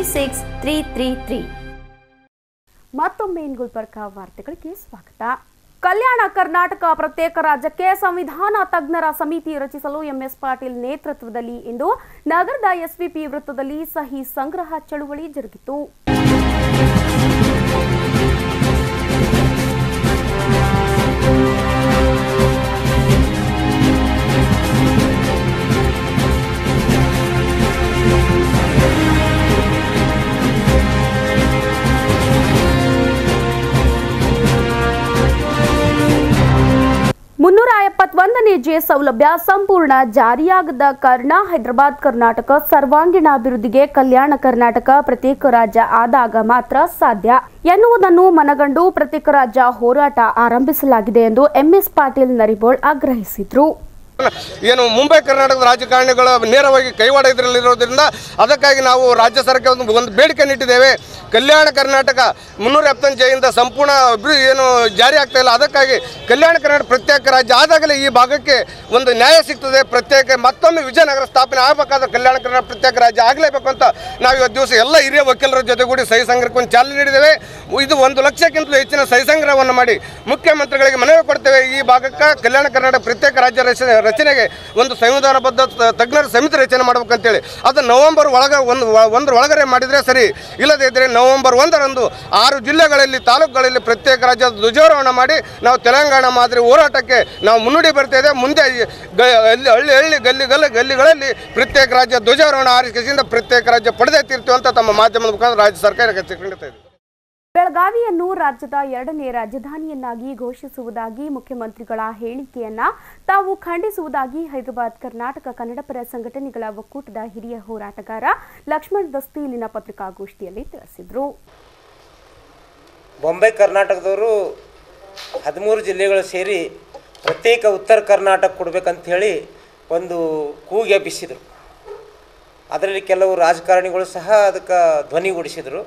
36333.
ಮತ್ತೊಮ್ಮೆ ಇನ್ ಗುಲ್ಬರ್ಗ ವಾರ್ತೆಗಳಿಗೆ ಸ್ವಾಗತ ಕಲ್ಯಾಣ ಕರ್ನಾಟಕ ಪ್ರತ್ಯೇಕ ರಾಜ್ಯಕ್ಕೆ ಸಂವಿಧಾನ ತಜ್ಞರ ಸಮಿತಿ ರಚಿಸಲು MS Patil ನೇತೃತ್ವದಲ್ಲಿ ಇಂದು ನಗರದ ಎಸ್ವಿಪಿ ವೃತ್ತದಲ್ಲಿ ಸಹಿ ಸಂಗ್ರಹ ಚಳುವಳಿ ಜರುಗಿತು ಮುನ್ನೂರ ಎಪ್ಪತ್ತೊಂದನೇ ಜೆ ಸೌಲಭ್ಯ ಸಂಪೂರ್ಣ ಜಾರಿಯಾಗದ ಕಾರಣ ಹೈದರಾಬಾದ್ ಕರ್ನಾಟಕ ಸರ್ವಾಂಗೀಣ ಅಭಿವೃದ್ಧಿಗೆ ಕಲ್ಯಾಣ ಕರ್ನಾಟಕ ಪ್ರತ್ಯೇಕ ರಾಜ್ಯ ಆದಾಗ ಮಾತ್ರ ಸಾಧ್ಯ ಎನ್ನುವುದನ್ನು ಮನಗಂಡು ಪ್ರತ್ಯೇಕ ರಾಜ್ಯ ಹೋರಾಟ ಆರಂಭಿಸಲಾಗಿದೆ ಎಂದು ಎಂಎಸ್ ಪಾಟೀಲ್ ನರಿಬೋಳ್ ಆಗ್ರಹಿಸಿದ್ರು
ಏನು ಮುಂಬೈ ಕರ್ನಾಟಕದ ರಾಜಕಾರಣಿಗಳು ನೇರವಾಗಿ ಕೈವಾಡ ಇದರಲ್ಲಿರೋದ್ರಿಂದ ಅದಕ್ಕಾಗಿ ನಾವು ರಾಜ್ಯ ಸರ್ಕಾರ ಒಂದು ಒಂದು ಬೇಡಿಕೆ ಇಟ್ಟಿದ್ದೇವೆ ಕಲ್ಯಾಣ ಕರ್ನಾಟಕ ಮುನ್ನೂರ ಎಪ್ಪತ್ತೊಂದು ಜೆಯಿಂದ ಸಂಪೂರ್ಣ ಅಭಿವೃದ್ಧಿ ಏನು ಜಾರಿ ಆಗ್ತಾ ಇಲ್ಲ ಅದಕ್ಕಾಗಿ ಕಲ್ಯಾಣ ಕರ್ನಾಟಕ ಪ್ರತ್ಯೇಕ ರಾಜ್ಯ ಆದಾಗಲೇ ಈ ಭಾಗಕ್ಕೆ ಒಂದು ನ್ಯಾಯ ಸಿಗ್ತದೆ ಪ್ರತ್ಯೇಕ ಮತ್ತೊಮ್ಮೆ ವಿಜಯನಗರ ಸ್ಥಾಪನೆ ಆಗಬೇಕಾದ ಕಲ್ಯಾಣ ಕರ್ನಾಟಕ ಪ್ರತ್ಯೇಕ ರಾಜ್ಯ ಆಗಲೇಬೇಕು ಅಂತ ನಾವು ಇವತ್ತು ದಿವಸ ಎಲ್ಲ ಹಿರಿಯ ವಕೀಲರ ಜೊತೆಗೂಡಿ ಸಹಿ ಸಂಗ್ರಹಕ್ಕೆ ಒಂದು ಚಾಲನೆ ನೀಡಿದ್ದೇವೆ ಇದು ಒಂದು ಲಕ್ಷಕ್ಕಿಂತಲೂ ಹೆಚ್ಚಿನ ಸಹಿ ಸಂಗ್ರಹವನ್ನು ಮಾಡಿ ಮುಖ್ಯಮಂತ್ರಿಗಳಿಗೆ ಮನವಿ ಕೊಡ್ತೇವೆ ಈ ಭಾಗಕ್ಕೆ ಕಲ್ಯಾಣ ಕರ್ನಾಟಕ ಪ್ರತ್ಯೇಕ ರಾಜ್ಯ ರಚನೆ ರಚನೆಗೆ ಒಂದು ಸಂವಿಧಾನಬದ್ಧ ತ- ತಜ್ಞರ ಸಮಿತಿ ರಚನೆ ಮಾಡ್ಬೇಕಂತೇಳಿ ಅದು ನವೆಂಬರ್ ಒಳಗ ಒಂದು ಒಂದರ ಒಳಗಡೆ ಮಾಡಿದರೆ ಸರಿ ಇಲ್ಲದೇ ಇದ್ದರೆ ನವೆಂಬರ್ ಒಂದರಂದು ಆರು ಜಿಲ್ಲೆಗಳಲ್ಲಿ ತಾಲೂಕುಗಳಲ್ಲಿ ಪ್ರತ್ಯೇಕ ರಾಜ್ಯದ ಧ್ವಜಾರೋಹಣ ಮಾಡಿ ನಾವು ತೆಲಂಗಾಣ ಮಾದರಿ ಹೋರಾಟಕ್ಕೆ ನಾವು ಮುನ್ನುಡಿ ಬರ್ತಿದೆ ಮುಂದೆ ಈ ಗ- ಹಳ್ಳಿ ಹಳ್ಳಿ ಹಳ್ಳಿ ಗಲ್ಲಿ ಗಲ್ಲ ಗಲ್ಲಿಗಳಲ್ಲಿ ಪ್ರತ್ಯೇಕ ರಾಜ್ಯ ಧ್ವಜಾರೋಹಣ ಆರಿಸಿಯಿಂದ ಪ್ರತ್ಯೇಕ ರಾಜ್ಯ ಪಡೆದೇ ತೀರ್ತೀವಿ ಅಂತ ತಮ್ಮ ಮಾಧ್ಯಮದ ಮುಖಾಂತರ ರಾಜ್ಯ ಸರ್ಕಾರ ಖಂಡಿತ ಇದೆ
ಬೆಳಗಾವಿಯನ್ನು ರಾಜ್ಯದ ಎರಡನೇ ರಾಜಧಾನಿಯನ್ನಾಗಿ ಘೋಷಿಸುವುದಾಗಿ ಮುಖ್ಯಮಂತ್ರಿಗಳ ಹೇಳಿಕೆಯನ್ನ ತಾವು ಖಂಡಿಸುವುದಾಗಿ ಹೈದರಾಬಾದ್ ಕರ್ನಾಟಕ ಕನ್ನಡಪರ ಸಂಘಟನೆಗಳ ಒಕ್ಕೂಟದ ಹಿರಿಯ ಹೋರಾಟಗಾರ ಲಕ್ಷ್ಮಣ್ ದಸ್ತಿ ಇಲ್ಲಿನ ಪತ್ರಿಕಾಗೋಷ್ಠಿಯಲ್ಲಿ ತಿಳಿಸಿದರು
ಬೊಂಬೈ ಕರ್ನಾಟಕದವರು ಹದಿಮೂರು ಜಿಲ್ಲೆಗಳು ಸೇರಿ ಪ್ರತ್ಯೇಕ ಉತ್ತರ ಕರ್ನಾಟಕ ಕೊಡ್ಬೇಕಂತ ಹೇಳಿ ಒಂದು ಕೂಗಿ ಎಬ್ಬಿಸಿದರು ಅದರಲ್ಲಿ ಕೆಲವು ರಾಜಕಾರಣಿಗಳು ಸಹ ಅದಕ್ಕೆ ಧ್ವನಿಗೂಡಿಸಿದರು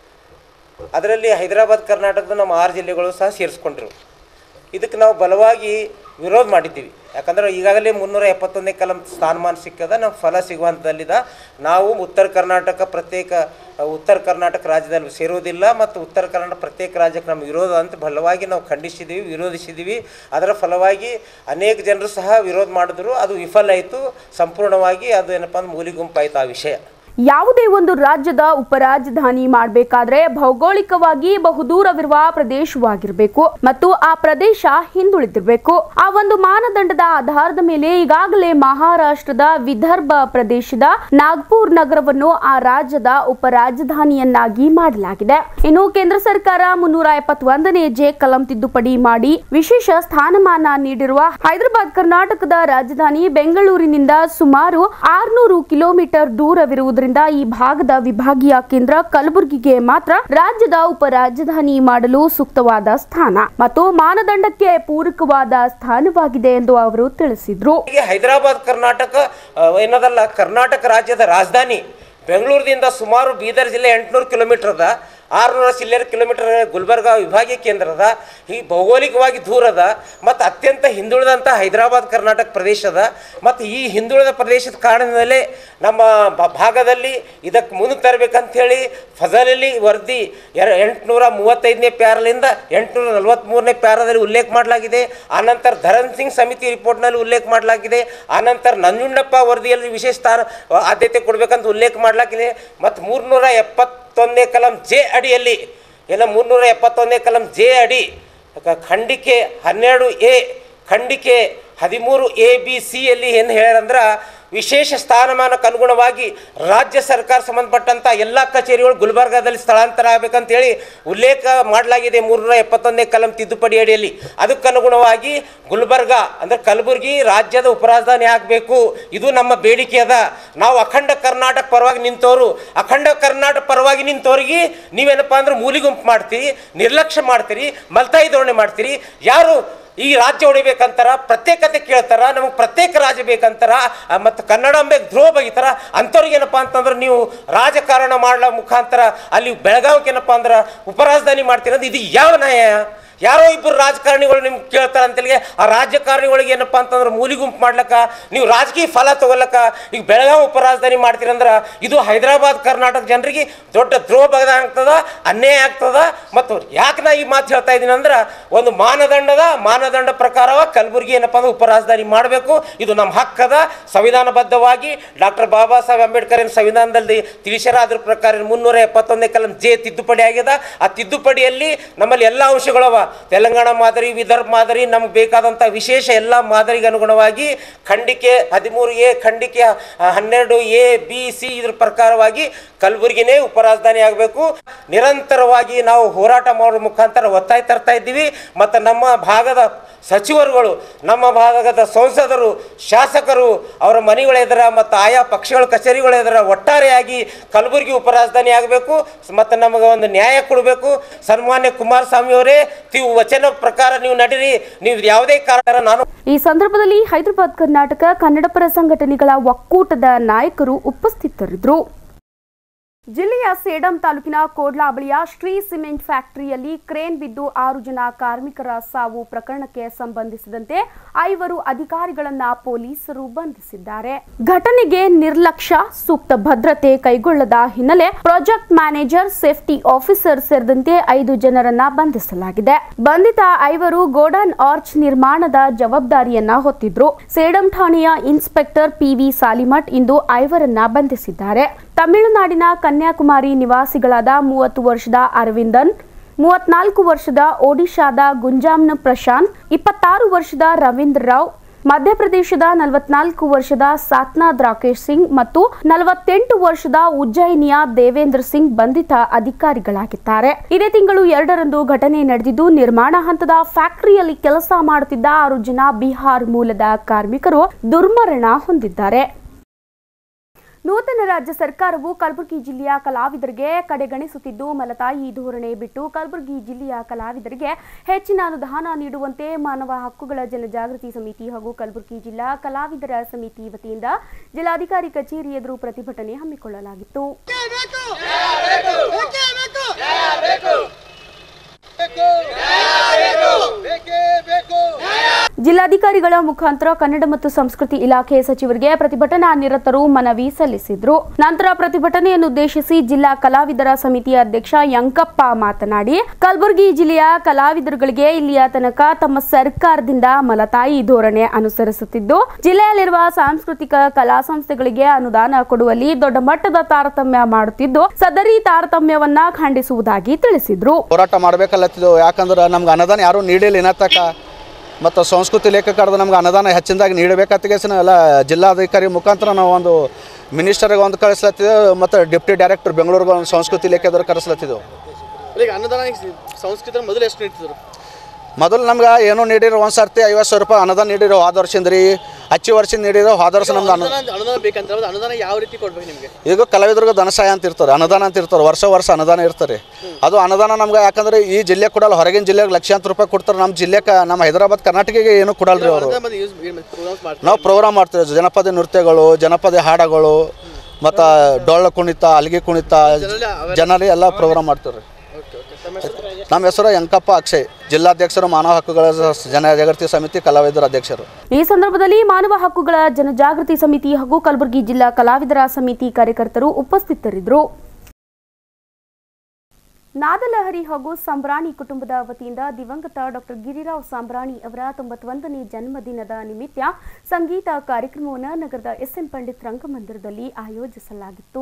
ಅದರಲ್ಲಿ ಹೈದರಾಬಾದ್ ಕರ್ನಾಟಕದ ನಮ್ಮ ಆರು ಜಿಲ್ಲೆಗಳು ಸಹ ಸೇರಿಸ್ಕೊಂಡ್ರು ಇದಕ್ಕೆ ನಾವು ಬಲವಾಗಿ ವಿರೋಧ ಮಾಡಿದ್ದೀವಿ ಯಾಕಂದ್ರೆ ಈಗಾಗಲೇ ಮುನ್ನೂರ ಎಪ್ಪತ್ತೊಂದನೇ ಕಲಂ ಸ್ಥಾನಮಾನ ಸಿಕ್ಕದ ನಮ್ಮ ಫಲ ಸಿಗುವಂಥಲ್ಲಿದ ನಾವು ಉತ್ತರ ಕರ್ನಾಟಕ ಪ್ರತ್ಯೇಕ ಉತ್ತರ ಕರ್ನಾಟಕ ರಾಜ್ಯದಲ್ಲಿ ಸೇರೋದಿಲ್ಲ ಮತ್ತು ಉತ್ತರ ಕರ್ನಾಟಕ ಪ್ರತ್ಯೇಕ ರಾಜ್ಯಕ್ಕೆ ನಮ್ಮ ವಿರೋಧ ಅಂತ ಬಲವಾಗಿ ನಾವು ಖಂಡಿಸಿದ್ದೀವಿ ವಿರೋಧಿಸಿದ್ದೀವಿ ಅದರ ಫಲವಾಗಿ ಅನೇಕ ಜನರು ಸಹ ವಿರೋಧ ಮಾಡಿದ್ರು ಅದು ವಿಫಲ ಆಯಿತು ಸಂಪೂರ್ಣವಾಗಿ ಅದು ಏನಪ್ಪ ಅಂದ್ರೆ ಮೂಲಿಗುಂಪಾಯಿತು ಆ ವಿಷಯ
ಯಾವುದೇ ಒಂದು ರಾಜ್ಯದ ಉಪರಾಜಧಾನಿ ಮಾಡಬೇಕಾದ್ರೆ ಭೌಗೋಳಿಕವಾಗಿ ಬಹುದೂರವಿರುವ ಪ್ರದೇಶವಾಗಿರಬೇಕು ಮತ್ತು ಆ ಪ್ರದೇಶ ಹಿಂದುಳಿದಿರಬೇಕು ಆ ಒಂದು ಮಾನದಂಡದ ಆಧಾರದ ಮೇಲೆ ಈಗಾಗಲೇ ಮಹಾರಾಷ್ಟ್ರದ ವಿದರ್ಭ ಪ್ರದೇಶದ ನಾಗ್ಪುರ್ ನಗರವನ್ನು ಆ ರಾಜ್ಯದ ಉಪರಾಜಧಾನಿಯನ್ನಾಗಿ ಮಾಡಲಾಗಿದೆ ಇನ್ನು ಕೇಂದ್ರ ಸರ್ಕಾರ ಮುನ್ನೂರ ಎಪ್ಪತ್ತೊಂದನೇ ಜೆ ಕಲಂ ತಿದ್ದುಪಡಿ ಮಾಡಿ ವಿಶೇಷ ಸ್ಥಾನಮಾನ ನೀಡಿರುವ ಹೈದರಾಬಾದ್ ಕರ್ನಾಟಕದ ರಾಜಧಾನಿ ಬೆಂಗಳೂರಿನಿಂದ ಸುಮಾರು ಆರ್ನೂರು ಕಿಲೋಮೀಟರ್ ದೂರವಿರುವುದರಿಂದ ಈ ಭಾಗದ ವಿಭಾಗೀಯ ಕೇಂದ್ರ ಕಲಬುರಗಿಗೆ ಮಾತ್ರ ರಾಜ್ಯದ ಉಪರಾಜಧಾನಿ ಮಾಡಲು ಸೂಕ್ತವಾದ ಸ್ಥಾನ ಮತ್ತು ಮಾನದಂಡಕ್ಕೆ ಪೂರಕವಾದ ಸ್ಥಾನವಾಗಿದೆ ಎಂದು ಅವರು ತಿಳಿಸಿದ್ರು
ಹೀಗೆ ಹೈದರಾಬಾದ್ ಕರ್ನಾಟಕ ಆ, ಏನದಲ್ಲ ಕರ್ನಾಟಕ ರಾಜ್ಯದ ರಾಜಧಾನಿ ಬೆಂಗಳೂರಿನಿಂದ ಸುಮಾರು ಬೀದರ್ ಜಿಲ್ಲೆ ಎಂಟುನೂರು ಕಿಲೋಮೀಟರ್ ಅದ ಆರುನೂರ ಚಿಲ್ಲರೆ ಕಿಲೋಮೀಟರ್ ಗುಲ್ಬರ್ಗಾ ವಿಭಾಗೀಯ ಕೇಂದ್ರ ಅದ ಈ ಭೌಗೋಳಿಕವಾಗಿ ದೂರ ಅದ ಮತ್ತು ಅತ್ಯಂತ ಹಿಂದುಳಿದಂಥ ಹೈದರಾಬಾದ್ ಕರ್ನಾಟಕ ಪ್ರದೇಶ ಅದ ಮತ್ತು ಈ ಹಿಂದುಳಿದ ಪ್ರದೇಶದ ಕಾರಣದಲ್ಲೇ ನಮ್ಮ ಭ- ಭಾಗದಲ್ಲಿ ಇದಕ್ಕೆ ಮುಂದೆ ತರಬೇಕಂಥೇಳಿ ಫಜಲಲ್ಲಿ ವರದಿ ಎರ ಎಂಟುನೂರ ಮೂವತ್ತೈದನೇ ಪ್ಯಾರಲಿಂದ ಎಂಟುನೂರ ನಲವತ್ತ್ಮೂರನೇ ಪ್ಯಾರದಲ್ಲಿ ಉಲ್ಲೇಖ ಮಾಡಲಾಗಿದೆ ಆನಂತರ ಧರಣ್ ಸಿಂಗ್ ಸಮಿತಿ ರಿಪೋರ್ಟ್ನಲ್ಲಿ ಉಲ್ಲೇಖ ಮಾಡಲಾಗಿದೆ ಆನಂತರ ನಂಜುಂಡಪ್ಪ ವರದಿಯಲ್ಲಿ ವಿಶೇಷ ಸ್ಥಾನ ಆದ್ಯತೆ ಕೊಡಬೇಕಂತ ಉಲ್ಲೇಖ ಮಾಡಲಾಗಿದೆ ಮತ್ತು ಮೂರ್ನೂರ ಎಪ್ಪತ್ತೊಂದನೇ ಕಲಂ ಜೆ ಅಡಿಯಲ್ಲಿ ಎಲ್ಲ ಮೂರ್ನೂರ ಎಪ್ಪತ್ತೊಂದನೇ ಕಲಂ ಜೆ ಅಡಿ ಕ- ಖಂಡಿಕೆ ಹನ್ನೆರಡು ಎ ಖಂಡಿಕೆ ಹದಿಮೂರು ಎ ಬಿ ಸಿಯಲ್ಲಿ ಏನು ಹೇಳ್ಯಾರಂದ್ರೆ ವಿಶೇಷ ಸ್ಥಾನಮಾನಕ್ಕೆ ಅನುಗುಣವಾಗಿ ರಾಜ್ಯ ಸರ್ಕಾರ ಸಂಬಂಧಪಟ್ಟಂಥ ಎಲ್ಲ ಕಚೇರಿಗಳು ಗುಲ್ಬರ್ಗಾದಲ್ಲಿ ಸ್ಥಳಾಂತರ ಆಗಬೇಕಂತೇಳಿ ಉಲ್ಲೇಖ ಮಾಡಲಾಗಿದೆ ಮೂರ್ನೂರ ಎಪ್ಪತ್ತೊಂದನೇ ಕಲಂ ತಿದ್ದುಪಡಿ ಅಡಿಯಲ್ಲಿ ಅದಕ್ಕನುಗುಣವಾಗಿ ಗುಲ್ಬರ್ಗಾ ಅಂದರೆ ಕಲಬುರಗಿ ರಾಜ್ಯದ ಉಪರಾಜಧಾನಿ ಆಗಬೇಕು ಇದು ನಮ್ಮ ಬೇಡಿಕೆ ಅದ ನಾವು ಅಖಂಡ ಕರ್ನಾಟಕ ಪರವಾಗಿ ನಿಂತವರು ಅಖಂಡ ಕರ್ನಾಟಕ ಪರವಾಗಿ ನಿಂತವ್ರಿಗೆ ನೀವೇನಪ್ಪ ಅಂದ್ರೆ ಮೂಲಿಗುಂಪು ಮಾಡ್ತೀರಿ ನಿರ್ಲಕ್ಷ್ಯ ಮಾಡ್ತೀರಿ ಮಲ್ತಾಯಿ ಧೋರಣೆ ಮಾಡ್ತೀರಿ ಯಾರು ಈ ರಾಜ್ಯ ಹೊಡಿಬೇಕಂತಾರ ಪ್ರತ್ಯೇಕತೆ ಕೇಳ್ತಾರ ನಮಗೆ ಪ್ರತ್ಯೇಕ ರಾಜ್ಯ ಬೇಕಂತಾರ ಮತ್ತು ಕನ್ನಡಾಂಬೆ ಧ್ರುವ ಬಗಿತಾರ ಅಂಥವ್ರಿಗೆ ಏನಪ್ಪ ಅಂತಂದ್ರೆ ನೀವು ರಾಜಕಾರಣ ಮಾಡಲ ಮುಖಾಂತರ ಅಲ್ಲಿ ಬೆಳಗಾವಿಗೆ ಏನಪ್ಪ ಅಂದ್ರೆ ಉಪರಾಜಧಾನಿ ಮಾಡ್ತೀರಂದ್ರೆ ಇದು ಯಾವ ನ್ಯಾಯ ಯಾರೋ ಇಬ್ಬರು ರಾಜಕಾರಣಿಗಳು ನಿಮ್ಗೆ ಕೇಳ್ತಾರೆ ಅಂತೇಳಿ ಆ ರಾಜಕಾರಣಿಗಳಿಗೆ ಏನಪ್ಪ ಅಂತಂದ್ರೆ ಮೂಲಿಗುಂಪು ಮಾಡ್ಲಕ್ಕ ನೀವು ರಾಜಕೀಯ ಫಲ ತಗೊಳ್ಳಕ ಈಗ ಬೆಳಗಾವಿ ಉಪರಾಜಧಾನಿ ಮಾಡ್ತೀರಂದ್ರೆ ಇದು ಹೈದರಾಬಾದ್ ಕರ್ನಾಟಕ ಜನರಿಗೆ ದೊಡ್ಡ ದ್ರೋಹ ಬಗದ ಆಗ್ತದ ಅನ್ಯಾಯ ಆಗ್ತದ ಮತ್ತು ಯಾಕೆ ನಾ ಈ ಮಾತು ಹೇಳ್ತಾ ಇದ್ದೀನಿ ಅಂದ್ರೆ ಒಂದು ಮಾನದಂಡದ ಮಾನದಂಡ ಪ್ರಕಾರವಾಗಿ ಕಲಬುರಗಿ ಏನಪ್ಪ ಅಂದ್ರೆ ಉಪರಾಜಧಾನಿ ಮಾಡಬೇಕು ಇದು ನಮ್ಮ ಹಕ್ಕದ ಸಂವಿಧಾನಬದ್ಧವಾಗಿ ಡಾಕ್ಟರ್ ಬಾಬಾ ಸಾಹೇಬ್ ಅಂಬೇಡ್ಕರ್ ಏನು ಸಂವಿಧಾನದಲ್ಲಿ ತಿಳಿಸ್ಯಾರ ಅದ್ರ ಪ್ರಕಾರ ಮುನ್ನೂರ ಎಪ್ಪತ್ತೊಂದನೇ ಕಲಂ ಜೆ ತಿದ್ದುಪಡಿ ಆಗ್ಯದ ಆ ತಿದ್ದುಪಡಿಯಲ್ಲಿ ನಮ್ಮಲ್ಲಿ ಎಲ್ಲ ಅಂಶಗಳವ ತೆಲಂಗಾಣ ಮಾದರಿ ವಿದರ್ಭ ಮಾದರಿ ನಮ್ಗೆ ಬೇಕಾದಂಥ ವಿಶೇಷ ಎಲ್ಲ ಮಾದರಿಗೆ ಅನುಗುಣವಾಗಿ ಖಂಡಿಕೆ ಹದಿಮೂರು ಎ ಖಂಡಿಕೆ ಹ- ಹನ್ನೆರಡು ಎ ಬಿ ಸಿ ಇದ್ರ ಪ್ರಕಾರವಾಗಿ ಕಲಬುರಗಿನೇ ಉಪರಾಜಧಾನಿ ಆಗಬೇಕು ನಿರಂತರವಾಗಿ ನಾವು ಹೋರಾಟ ಮಾಡೋ ಮುಖಾಂತರ ಒತ್ತಾಯ ತರ್ತಾ ಇದ್ದೀವಿ ಮತ್ತು ನಮ್ಮ ಭಾಗದ ಸಚಿವರುಗಳು ನಮ್ಮ ಭಾಗದ ಸಂಸದರು ಶಾಸಕರು ಅವರ ಮನೆಗಳ ಎದುರ ಮತ್ತು ಆಯಾ ಪಕ್ಷಗಳ ಕಚೇರಿಗಳ ಎದುರ ಒಟ್ಟಾರೆಯಾಗಿ ಕಲಬುರಗಿ ಉಪರಾಜಧಾನಿ ಆಗಬೇಕು ಮತ್ತು ನಮಗೆ ಒಂದು ನ್ಯಾಯ ಕೊಡಬೇಕು ಸನ್ಮಾನ್ಯ ಕುಮಾರಸ್ವಾಮಿ ಅವರೇ ನೀವು ವಚನ ಪ್ರಕಾರ ನೀವು ನಡೀರಿ ನೀವು ಯಾವುದೇ ಕಾರಣ ನಾನು
ಈ ಸಂದರ್ಭದಲ್ಲಿ ಹೈದರಾಬಾದ್ ಕರ್ನಾಟಕ ಕನ್ನಡಪರ ಸಂಘಟನೆಗಳ ಒಕ್ಕೂಟದ ನಾಯಕರು ಉಪಸ್ಥಿತರಿದ್ದರು ಜಿಲ್ಲೆಯ ಸೇಡಂ ತಾಲೂಕಿನ ಕೋಡ್ಲಾ ಬಳಿಯ ಶ್ರೀ ಸಿಮೆಂಟ್ ಫ್ಯಾಕ್ಟರಿಯಲ್ಲಿ ಕ್ರೇನ್ ಬಿದ್ದು ಆರು ಜನ ಕಾರ್ಮಿಕರ ಸಾವು ಪ್ರಕರಣಕ್ಕೆ ಸಂಬಂಧಿಸಿದಂತೆ ಐವರು ಅಧಿಕಾರಿಗಳನ್ನ ಪೊಲೀಸರು ಬಂಧಿಸಿದ್ದಾರೆ ಘಟನೆಗೆ ನಿರ್ಲಕ್ಷ್ಯ ಸೂಕ್ತ ಭದ್ರತೆ ಕೈಗೊಳ್ಳದ ಹಿನ್ನೆಲೆ ಪ್ರಾಜೆಕ್ಟ್ ಮ್ಯಾನೇಜರ್ ಸೇಫ್ಟಿ ಆಫೀಸರ್ ಸೇರಿದಂತೆ ಐದು ಜನರನ್ನ ಬಂಧಿಸಲಾಗಿದೆ ಬಂಧಿತ ಐವರು ಗೋಡನ್ ಆರ್ಚ್ ನಿರ್ಮಾಣದ ಜವಾಬ್ದಾರಿಯನ್ನ ಹೊತ್ತಿದ್ರು ಸೇಡಂ ಠಾಣೆಯ ಇನ್ಸ್ಪೆಕ್ಟರ್ ಪಿವಿ ಸಾಲಿಮಠ್ ಇಂದು ಐವರನ್ನ ಬಂಧಿಸಿದ್ದಾರೆ ತಮಿಳುನಾಡಿನ ಕನ್ಯಾಕುಮಾರಿ ನಿವಾಸಿಗಳಾದ ಮೂವತ್ತು ವರ್ಷದ ಅರವಿಂದನ್ ಮೂವತ್ನಾಲ್ಕು ವರ್ಷದ ಒಡಿಶಾದ ಗುಂಜಾಮ್ನ ಪ್ರಶಾಂತ್ ಇಪ್ಪತ್ತಾರು ವರ್ಷದ ರವೀಂದ್ರ ರಾವ್ ಮಧ್ಯಪ್ರದೇಶದ ನಲವತ್ನಾಲ್ಕು ವರ್ಷದ ಸಾತ್ನಾಥ್ ರಾಕೇಶ್ ಸಿಂಗ್ ಮತ್ತು ನಲವತ್ತೆಂಟು ವರ್ಷದ ಉಜ್ಜಯಿನಿಯ ದೇವೇಂದ್ರ ಸಿಂಗ್ ಬಂಧಿತ ಅಧಿಕಾರಿಗಳಾಗಿದ್ದಾರೆ ಇದೇ ತಿಂಗಳು ಎರಡರಂದು ಘಟನೆ ನಡೆದಿದ್ದು ನಿರ್ಮಾಣ ಹಂತದ ಫ್ಯಾಕ್ಟರಿಯಲ್ಲಿ ಕೆಲಸ ಮಾಡುತ್ತಿದ್ದ ಆರು ಜನ ಬಿಹಾರ್ ಮೂಲದ ಕಾರ್ಮಿಕರು ದುರ್ಮರಣ ಹೊಂದಿದ್ದಾರೆ ನೂತನ ರಾಜ್ಯ ಸರ್ಕಾರವು ಕಲಬುರಗಿ ಜಿಲ್ಲೆಯ ಕಲಾವಿದರಿಗೆ ಕಡೆಗಣಿಸುತ್ತಿದ್ದು ಮಲತಾಯಿ ಧೋರಣೆ ಬಿಟ್ಟು ಕಲಬುರಗಿ ಜಿಲ್ಲೆಯ ಕಲಾವಿದರಿಗೆ ಹೆಚ್ಚಿನ ಅನುದಾನ ನೀಡುವಂತೆ ಮಾನವ ಹಕ್ಕುಗಳ ಜನಜಾಗೃತಿ ಸಮಿತಿ ಹಾಗೂ ಕಲಬುರಗಿ ಜಿಲ್ಲಾ ಕಲಾವಿದರ ಸಮಿತಿ ವತಿಯಿಂದ ಜಿಲ್ಲಾಧಿಕಾರಿ ಕಚೇರಿ ಎದುರು ಪ್ರತಿಭಟನೆ ಹಮ್ಮಿಕೊಳ್ಳಲಾಗಿತ್ತು ಜಿಲ್ಲಾಧಿಕಾರಿಗಳ ಮುಖಾಂತರ ಕನ್ನಡ ಮತ್ತು ಸಂಸ್ಕೃತಿ ಇಲಾಖೆ ಸಚಿವರಿಗೆ ಪ್ರತಿಭಟನಾ ನಿರತರು ಮನವಿ ಸಲ್ಲಿಸಿದ್ರು ನಂತರ ಪ್ರತಿಭಟನೆಯನ್ನು ಉದ್ದೇಶಿಸಿ ಜಿಲ್ಲಾ ಕಲಾವಿದರ ಸಮಿತಿಯ ಅಧ್ಯಕ್ಷ ಯಂಕಪ್ಪ ಮಾತನಾಡಿ ಕಲಬುರಗಿ ಜಿಲ್ಲೆಯ ಕಲಾವಿದರುಗಳಿಗೆ ಇಲ್ಲಿಯ ತನಕ ತಮ್ಮ ಸರ್ಕಾರದಿಂದ ಮಲತಾಯಿ ಧೋರಣೆ ಅನುಸರಿಸುತ್ತಿದ್ದು ಜಿಲ್ಲೆಯಲ್ಲಿರುವ ಸಾಂಸ್ಕೃತಿಕ ಕಲಾ ಸಂಸ್ಥೆಗಳಿಗೆ ಅನುದಾನ ಕೊಡುವಲ್ಲಿ ದೊಡ್ಡ ಮಟ್ಟದ ತಾರತಮ್ಯ ಮಾಡುತ್ತಿದ್ದು ಸದರಿ ತಾರತಮ್ಯವನ್ನ ಖಂಡಿಸುವುದಾಗಿ ತಿಳಿಸಿದ್ರು
ಹೋರಾಟ ಮಾಡ್ಬೇಕಲ್ಲತ್ತಿದ್ದು ಯಾಕಂದ್ರೆ ನಮ್ಗೆ ಅನುದಾನ ಯಾರೂ ನೀಡಿಲ್ಲ ಇನ್ನತಕ್ಕ ಮತ್ತು ಸಂಸ್ಕೃತಿ ಲೇಖಕರದ ನಮ್ಗೆ ಅನುದಾನ ಹೆಚ್ಚಿನದಾಗಿ ನೀಡಬೇಕತ್ತಿಗೆಸಿನ ಎಲ್ಲ ಜಿಲ್ಲಾಧಿಕಾರಿ ಮುಖಾಂತರ ನಾವು ಒಂದು ಮಿನಿಸ್ಟರ್ಗೆ ಒಂದು ಕಳಿಸ್ಲತ್ತಿದ್ದೆವು ಮತ್ತು ಡೆಪ್ಟಿ ಡೈರೆಕ್ಟರ್ ಬೆಂಗಳೂರಿಗೆ ಒಂದು ಸಂಸ್ಕೃತಿ ಲೇಖಕರು ಕರೆಸ್ಲತ್ತಿದ್ದೆವು
ಈಗ ಅನುದಾನ ಸಂಸ್ಕೃತ ಮೊದಲು ಎಷ್ಟು ನೀಡ್ತಿದ್ರು
ಮೊದಲು ನಮ್ಗೆ ಏನೋ ನೀಡಿರೋ ಒಂದು ಸರ್ತಿ ಐವತ್ತು ಸಾವಿರ ರೂಪಾಯಿ ಅನುದಾನ ನೀಡಿರೋ ಹೋದ ವರ್ಷದಿಂದ ರೀ ಹಚ್ಚಿ ವರ್ಷದಿಂದ ನೀಡಿರೋ ಹೋದ ವರ್ಷ ನಮ್ದು ಅನು
ಅನುದಾನ ಅನುದಾನ ಬೇಕಂತ ಅದು ಅನುದಾನ ಯಾವ ರೀತಿ ಕೊಡ್ಬೇಕು ನಿಮಗೆ
ಈಗ ಕಲಾವಿದರಿಗೆ ಧನಸಹಾಯ ಅಂತ ಇರ್ತಾರೆ ಅನುದಾನ ಅಂತ ಇರ್ತಾರೆ ವರ್ಷ ವರ್ಷ ಅನುದಾನ ಇರ್ತಾರೆ ಅದು ಅನುದಾನ ನಮ್ಗೆ ಯಾಕಂದ್ರೆ ಈ ಜಿಲ್ಲೆ ಕೊಡಲ್ಲ ಹೊರಗಿನ ಜಿಲ್ಲೆಗೆ ಲಕ್ಷಾಂತರ ರೂಪಾಯಿ ಕೊಡ್ತಾರೆ ನಮ್ಮ ಜಿಲ್ಲೆಗೆ ನಮ್ಮ ಹೈದರಾಬಾದ್ ಕರ್ನಾಟಕಕ್ಕೆ ಏನು ಕೊಡಲ್ಲ ರೀ ಅವರು
ಅನುದಾನ ಬಂದು ಯೂಸ್ ಪ್ರೋಗ್ರಾಮ್ಸ್ ಮಾಡ್ತಾರೆ
ನಾವು ಪ್ರೋಗ್ರಾಮ್ ಮಾಡ್ತೀವಿ ಜನಪದ ನೃತ್ಯಗಳು ಜನಪದ ಹಾಡಗಳು ಮತ್ತು ಡೊಳ್ಳು ಕುಣಿತ ಅಲ್ಗಿ ಕುಣಿತ ಜನರಲ್ಲಿ ಎಲ್ಲ ಪ್ರೋಗ್ರಾಮ್ ಮಾಡ್ತೀವಿ ನಮ್ಮ ಹೆಸರು ಯಂಕಪ್ಪ ಅಕ್ಷಯ್ ಜಿಲ್ಲಾಧ್ಯಕ್ಷರು ಮಾನವ ಹಕ್ಕುಗಳ ಜನಜಾಗೃತಿ ಸಮಿತಿ ಕಲಾವಿದರ ಅಧ್ಯಕ್ಷರು
ಈ ಸಂದರ್ಭದಲ್ಲಿ ಮಾನವ ಹಕ್ಕುಗಳ ಜನಜಾಗೃತಿ ಸಮಿತಿ ಹಾಗೂ ಕಲಬುರಗಿ ಜಿಲ್ಲಾ ಕಲಾವಿದರ ಸಮಿತಿ ಕಾರ್ಯಕರ್ತರು ಉಪಸ್ಥಿತರಿದ್ದರು ನಾದಲಹರಿ ಹಾಗೂ ಸಂಬ್ರಾಣಿ ಕುಟುಂಬದ ವತಿಯಿಂದ ದಿವಂಗತ ಡಾಕ್ಟರ್ ಗಿರಿರಾವ್ ಸಂಬ್ರಾಣಿ ಅವರ ತೊಂಬತ್ತೊಂದನೇ ಜನ್ಮದಿನದ ನಿಮಿತ್ತ ಸಂಗೀತ ಕಾರ್ಯಕ್ರಮವನ್ನು ನಗರದ ಎಸ್ಎನ್ ಪಂಡಿತ್ ರಂಗಮಂದಿರದಲ್ಲಿ ಆಯೋಜಿಸಲಾಗಿತ್ತು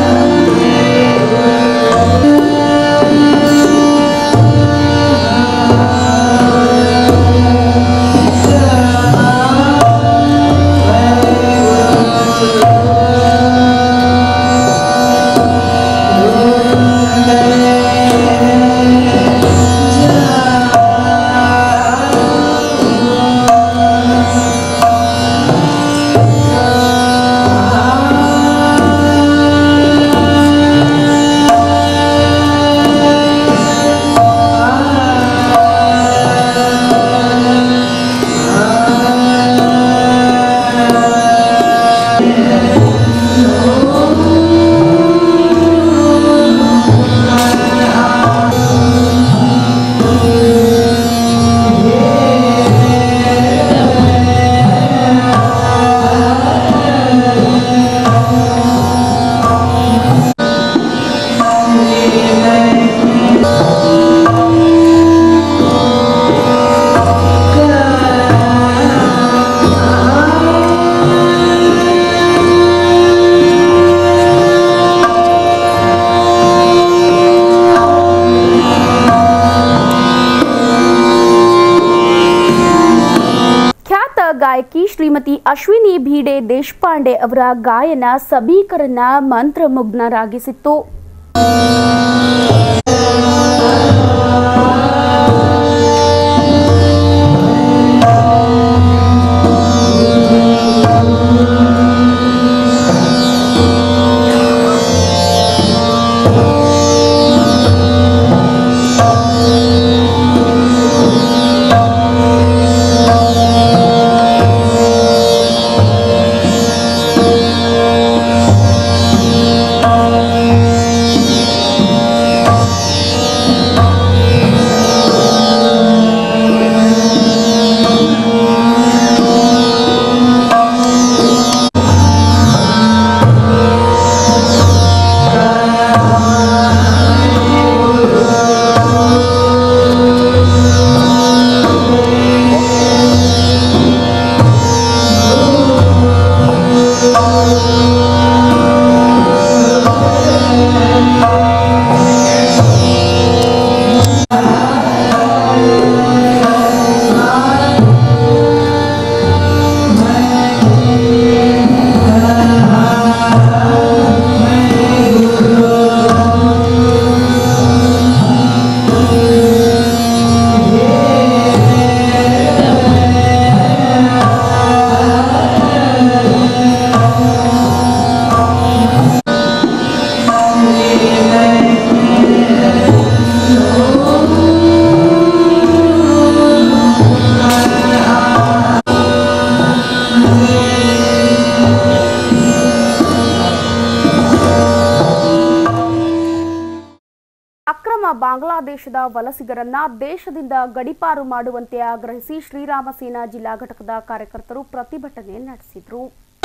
Thank
ಗಾಯಕಿ ಶ್ರೀಮತಿ ಅಶ್ವಿನಿ ಭೀಡೆ ದೇಶಪಾಂಡೆ ಅವರ ಗಾಯನ ಸಭಿಕರನ್ನ ಮಂತ್ರಮುಗ್ನರಾಗಿಸಿತ್ತು ಅಕ್ರಮ ಬಾಂಗ್ಲಾದೇಶದ ವಲಸಿಗರನ್ನ ದೇಶದಿಂದ ಗಡಿಪಾರು ಮಾಡುವಂತೆ ಆಗ್ರಹಿಸಿ ಶ್ರೀರಾಮ ಸೇನಾ ಜಿಲ್ಲಾ ಘಟಕದ ಕಾರ್ಯಕರ್ತರು ಪ್ರತಿಭಟನೆ ನಡೆಸಿದ್ರು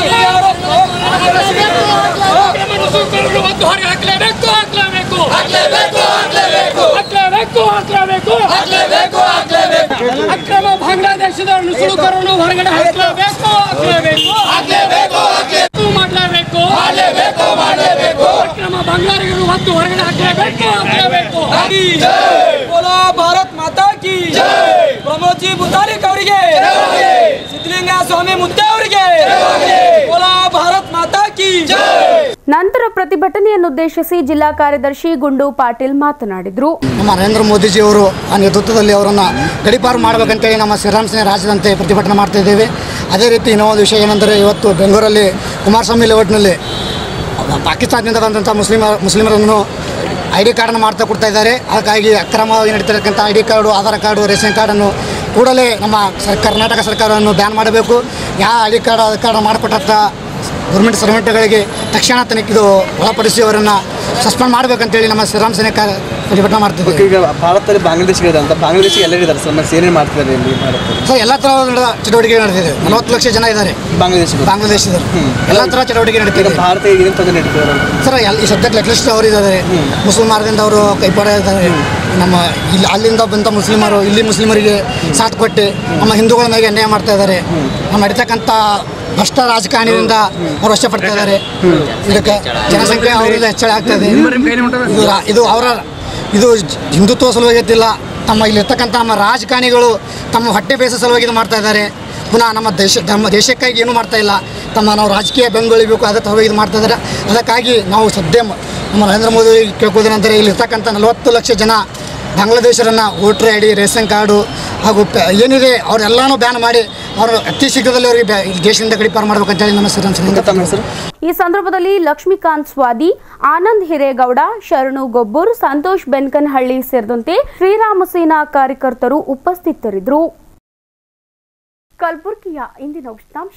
ಅಕ್ರಮ ಬಾಂಗ್ಲಾದೇಶದ ನುಸುಳುಕರನ್ನು ಹೊರಗಡೆ ಹಾಕಲೇಬೇಕು ಹಾಕಲೇಬೇಕು ಹಾಕಲೇಬೇಕು ಮಾಡಲೇಬೇಕು ಮಾಡಲೇಬೇಕು ಮಾಡಲೇಬೇಕು ಅಕ್ರಮ ಬಾಂಗ್ಲಾರಿಗರು ಹೊತ್ತು ಹೊರಗಡೆ ಹಾಕಲೇಬೇಕು ಹಾಕಲೇಬೇಕು
ಬೋಲೋ ಭಾರತ್ ಮಾತಾ ಕಿ ಪ್ರಮೋದ್ ಜಿ ಮುತಾಲಿಕ್ ಅವರಿಗೆ ಸಿದ್ಧಲಿಂಗ ಸ್ವಾಮಿ ಮುದ್ದೆ ಅವರಿಗೆ ಬೋಲೋ ಭಾರತ್ ಮಾತಾ ಕಿ
ನಂತರ ಪ್ರತಿಭಟನೆಯನ್ನುದ್ದೇಶಿಸಿ ಜಿಲ್ಲಾ ಕಾರ್ಯದರ್ಶಿ ಗುಂಡು ಪಾಟೀಲ್ ಮಾತನಾಡಿದ್ರು
ನಮ್ಮ ನರೇಂದ್ರ ಮೋದಿಜಿಯವರು ಆ ನೇತೃತ್ವದಲ್ಲಿ ಅವರನ್ನು ಗಡಿಪಾರು ಮಾಡಬೇಕಂತೇಳಿ ನಮ್ಮ ಶ್ರೀರಾಮ್ ಸೇನೆ ರಾಜ್ಯದಂತೆ ಪ್ರತಿಭಟನೆ ಮಾಡ್ತಾ ಇದ್ದೇವೆ ಅದೇ ರೀತಿ ಇನ್ನೊಂದು ವಿಷಯ ಏನೆಂದರೆ ಇವತ್ತು ಬೆಂಗಳೂರಲ್ಲಿ ಕುಮಾರಸ್ವಾಮಿ ಲೇಔಟ್ನಲ್ಲಿ ಪಾಕಿಸ್ತಾನದಿಂದ ಬಂದಂಥ ಮುಸ್ಲಿಮ ಮುಸ್ಲಿಮರನ್ನು ಐ ಡಿ ಕಾರ್ಡನ್ನು ಮಾಡ್ತಾ ಕೊಡ್ತಾ ಇದ್ದಾರೆ ಹಾಗಾಗಿ ಅಕ್ರಮವಾಗಿ ನಡೀತಿರತಕ್ಕಂಥ I D card Aadhaar card ration ಕಾರ್ಡನ್ನು ಕೂಡಲೇ ನಮ್ಮ ಸರ್ ಕರ್ನಾಟಕ ಸರ್ಕಾರವನ್ನು ಬ್ಯಾನ್ ಮಾಡಬೇಕು ಯಾವ I D card Aadhaar card ಮಾಡಿಕೊಟ್ಟಂಥ ಗೌರ್ಮೆಂಟ್ ಸರ್ವೆಂಟ್ಗಳಿಗೆ ತಕ್ಷಣ ತನಿಖೆ ಇದು ಒಳಪಡಿಸಿ ಅವರನ್ನು ಸಸ್ಪೆಂಡ್ ಮಾಡಬೇಕಂತೇಳಿ ನಮ್ಮ ಶ್ರೀರಾಮ್ ಸೇನೆ ಕಾ- ಪ್ರತಿಭಟನೆ ಮಾಡ್ತಿದ್ದೀವಿ
ಈಗ ಭಾರತದಲ್ಲಿ ಬಾಂಗ್ಲಾದೇಶಿಗಳಿದೆ ಅಂತ ಬಾಂಗ್ಲಾದೇಶಿಗೆ ಎಲ್ಲರಿದ್ದಾರೆ ಸರ್ ಮತ್ತೆ ಏನೇನು ಮಾಡ್ತಿದ್ದಾರೆ ಇಲ್ಲಿ ಭಾರತದಲ್ಲಿ
ಸೊ ಎಲ್ಲ ಥರದ ಚಟುವಟಿಕೆ ನಡೆದಿದೆ ನಲವತ್ತು ಲಕ್ಷ ಜನ ಇದ್ದಾರೆ
ಬಾಂಗ್ಲಾದೇಶಿಗಳು
ಬಾಂಗ್ಲಾದೇಶದವರು ಎಲ್ಲ ಥರ ಚಟುವಟಿಕೆ ನಡೀತಿದೆ
ಭಾರತ ಈಗ ಏನೇನು ತೊಂದರೆ ನಡೀತಿದ್ದಾರೆ
ಸರ್ ಎಲ್ಲ ಈ ಸದ್ಯಕ್ಕೆ ಲೆಕ್ಲಿಸ್ಟ್ ಅವರು ಇದ್ದಾರೆ ಮುಸಲ್ಮಾನರಿಂದ ಅವರು ಕೈಪಾಡ ಇದ್ದಾರೆ ನಮ್ಮ ಇಲ್ಲಿ ಅಲ್ಲಿಂದ ಬಂದ ಮುಸ್ಲಿಮರು ಇಲ್ಲಿ ಮುಸ್ಲಿಮರಿಗೆ ಸಾಥ್ ಕೊಟ್ಟು ನಮ್ಮ ಹಿಂದೂಗಳ ಮೇಲೆ ಅನ್ಯಾಯ ಮಾಡ್ತಾ ಇದ್ದಾರೆ ನಮ್ಮ ನಡೀತಕ್ಕಂಥ ಭ್ರಷ್ಟ ರಾಜಕಾರಣಿಯಿಂದ ಅವರು ವಶಪಡ್ತಾ ಇದ್ದಾರೆ ಇದಕ್ಕೆ ಜನಸಂಖ್ಯೆ ಅವರಿಂದ ಹೆಚ್ಚಳ ಆಗ್ತಾ ಇದೆ ಇದು ರಾ- ಇದು ಅವರ ಇದು ಹಿಂದುತ್ವ ಸಲುವಾಗಿತ್ತಿಲ್ಲ ತಮ್ಮ ಇಲ್ಲಿರ್ತಕ್ಕಂಥ ನಮ್ಮ ರಾಜಕಾರಣಿಗಳು ತಮ್ಮ ಹೊಟ್ಟೆ ಬೇಸ ಸಲುವಾಗಿ ಇದು ಮಾಡ್ತಾ ಇದ್ದಾರೆ ಪುನಃ ನಮ್ಮ ದೇಶ ನಮ್ಮ ದೇಶಕ್ಕಾಗಿ ಏನೂ ಮಾಡ್ತಾ ಇಲ್ಲ ತಮ್ಮ ನಾವು ರಾಜಕೀಯ ಬೆಂಬಲಿಬೇಕು ಅದಕ್ಕೆ ಸಲುವಾಗಿ ಇದು ಮಾಡ್ತಾ ಇದ್ದಾರೆ ಅದಕ್ಕಾಗಿ ನಾವು ಸದ್ಯ ಮ- ನಮ್ಮ ನರೇಂದ್ರ ಮೋದಿ ಕೇಳ್ಕೋದೇನೆಂದರೆ ಇಲ್ಲಿರ್ತಕ್ಕಂಥ ನಲವತ್ತು ಲಕ್ಷ ಜನ ಬಾಂಗ್ಲಾದೇಶರನ್ನು voter I D ration card ಹಾಗೂ ಪ- ಏನಿದೆ ಅವರೆಲ್ಲನೂ ಬ್ಯಾನ್ ಮಾಡಿ ಅವರು ಅತಿ ಶೀಘ್ರದಲ್ಲಿ ಅವರಿಗೆ ಬ್ಯಾ- ಈ ದೇಶದಿಂದ ಗಡಿಪಾರು ಮಾಡ್ಬೇಕಂತೇಳಿ ನಮ್ಮ ಹೆಸರು
ಈ ಸಂದರ್ಭದಲ್ಲಿ ಲಕ್ಷ್ಮೀಕಾಂತ್ ಸ್ವಾದಿ ಆನಂದ್ ಹಿರೇಗೌಡ ಶರಣು ಗೊಬ್ಬೂರ್ ಸಂತೋಷ್ ಬೆನ್ಕನಹಳ್ಳಿ ಸೇರಿದಂತೆ ಶ್ರೀರಾಮ ಸೇನಾ ಕಾರ್ಯಕರ್ತರು ಉಪಸ್ಥಿತರಿದ್ದರು ಕಲಬುರಗಿಯ ಇಂದಿನ ಉಷ್ಣಾಂಶ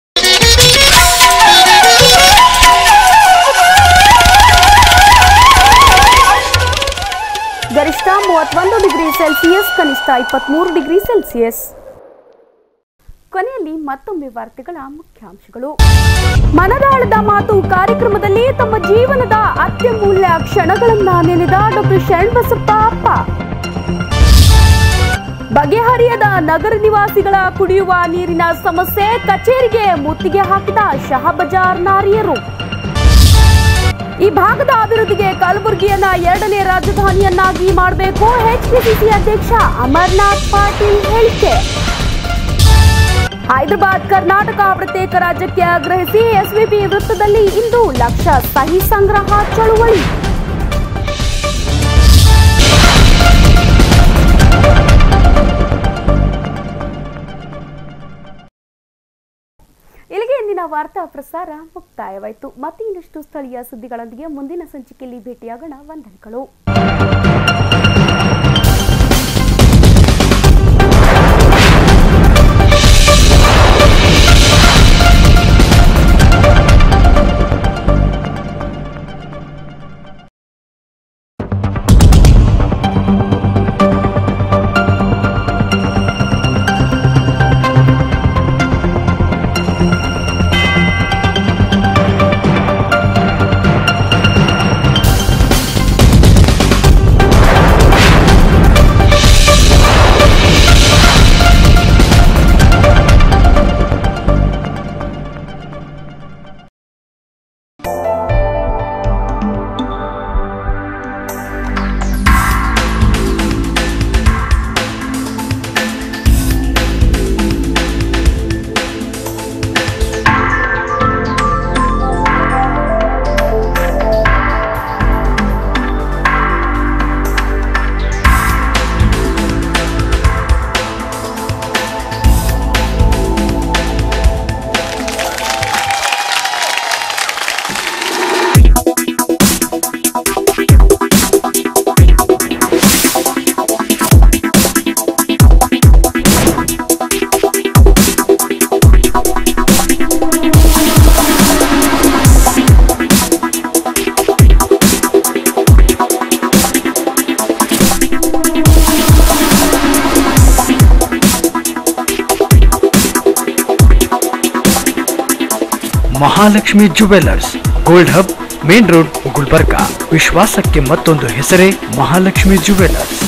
ಗರಿಷ್ಠ ಮೂವತ್ತೊಂದು ಡಿಗ್ರಿ ಸೆಲ್ಸಿಯಸ್ ಕನಿಷ್ಠ ಇಪ್ಪತ್ಮೂರು ಡಿಗ್ರಿ ಸೆಲ್ಸಿಯಸ್ ಕೊನೆಯಲ್ಲಿ ಮತ್ತೊಮ್ಮೆ ವಾರ್ತೆಗಳ ಮುಖ್ಯಾಂಶಗಳು ಮನದಾಳದ ಮಾತು ಕಾರ್ಯಕ್ರಮದಲ್ಲಿ ತಮ್ಮ ಜೀವನದ ಅತ್ಯಮೂಲ್ಯ ಕ್ಷಣಗಳನ್ನ ನೆನೆದ ಡಾಕ್ಟರ್ ಶರಣಬಸಪ್ಪ ಅಪ್ಪ ಬಗೆಹರಿಯದ ನಗರ ನಿವಾಸಿಗಳ ಕುಡಿಯುವ ನೀರಿನ ಸಮಸ್ಯೆ ಕಚೇರಿಗೆ ಮುತ್ತಿಗೆ ಹಾಕಿದ ಶಹಬಜಾರ್ ನಾರಿಯರು ಈ ಭಾಗದ ಅಭಿವೃದ್ಧಿಗೆ ಕಲಬುರಗಿಯನ್ನ ಎರಡನೇ ರಾಜಧಾನಿಯನ್ನಾಗಿ ಮಾಡಬೇಕು ಎಚ್ಪಿಸಿಸಿ ಅಧ್ಯಕ್ಷ ಅಮರ್ನಾಥ್ ಪಾಟೀಲ್ ಹೇಳಿಕೆ ಹೈದರಾಬಾದ್ ಕರ್ನಾಟಕ ಪ್ರತ್ಯೇಕ ರಾಜ್ಯಕ್ಕೆ ಆಗ್ರಹಿಸಿ ಎಸ್ವಿಪಿ ವೃತ್ತದಲ್ಲಿ ಇಂದು ಲಕ್ಷ ಸಹಿ ಸಂಗ್ರಹ ಚಳುವಳಿ ಇಲ್ಲಿಗೆ ಇಂದಿನ ವಾರ್ತಾ ಪ್ರಸಾರ ಮುಕ್ತಾಯವಾಯಿತು ಮತ್ತೆ ಇನ್ನಷ್ಟು ಸ್ಥಳೀಯ ಸುದ್ದಿಗಳೊಂದಿಗೆ ಮುಂದಿನ ಸಂಚಿಕೆಯಲ್ಲಿ ಭೇಟಿಯಾಗೋಣ ವಂದನೆಗಳು
Mahalakshmi jewellers gold hub main road Gulbarga ವಿಶ್ವಾಸಕ್ಕೆ ಮತ್ತೊಂದು ಹೆಸರೇ ಮಹಾಲಕ್ಷ್ಮಿ ಜುವೆಲ್ಲರ್ಸ್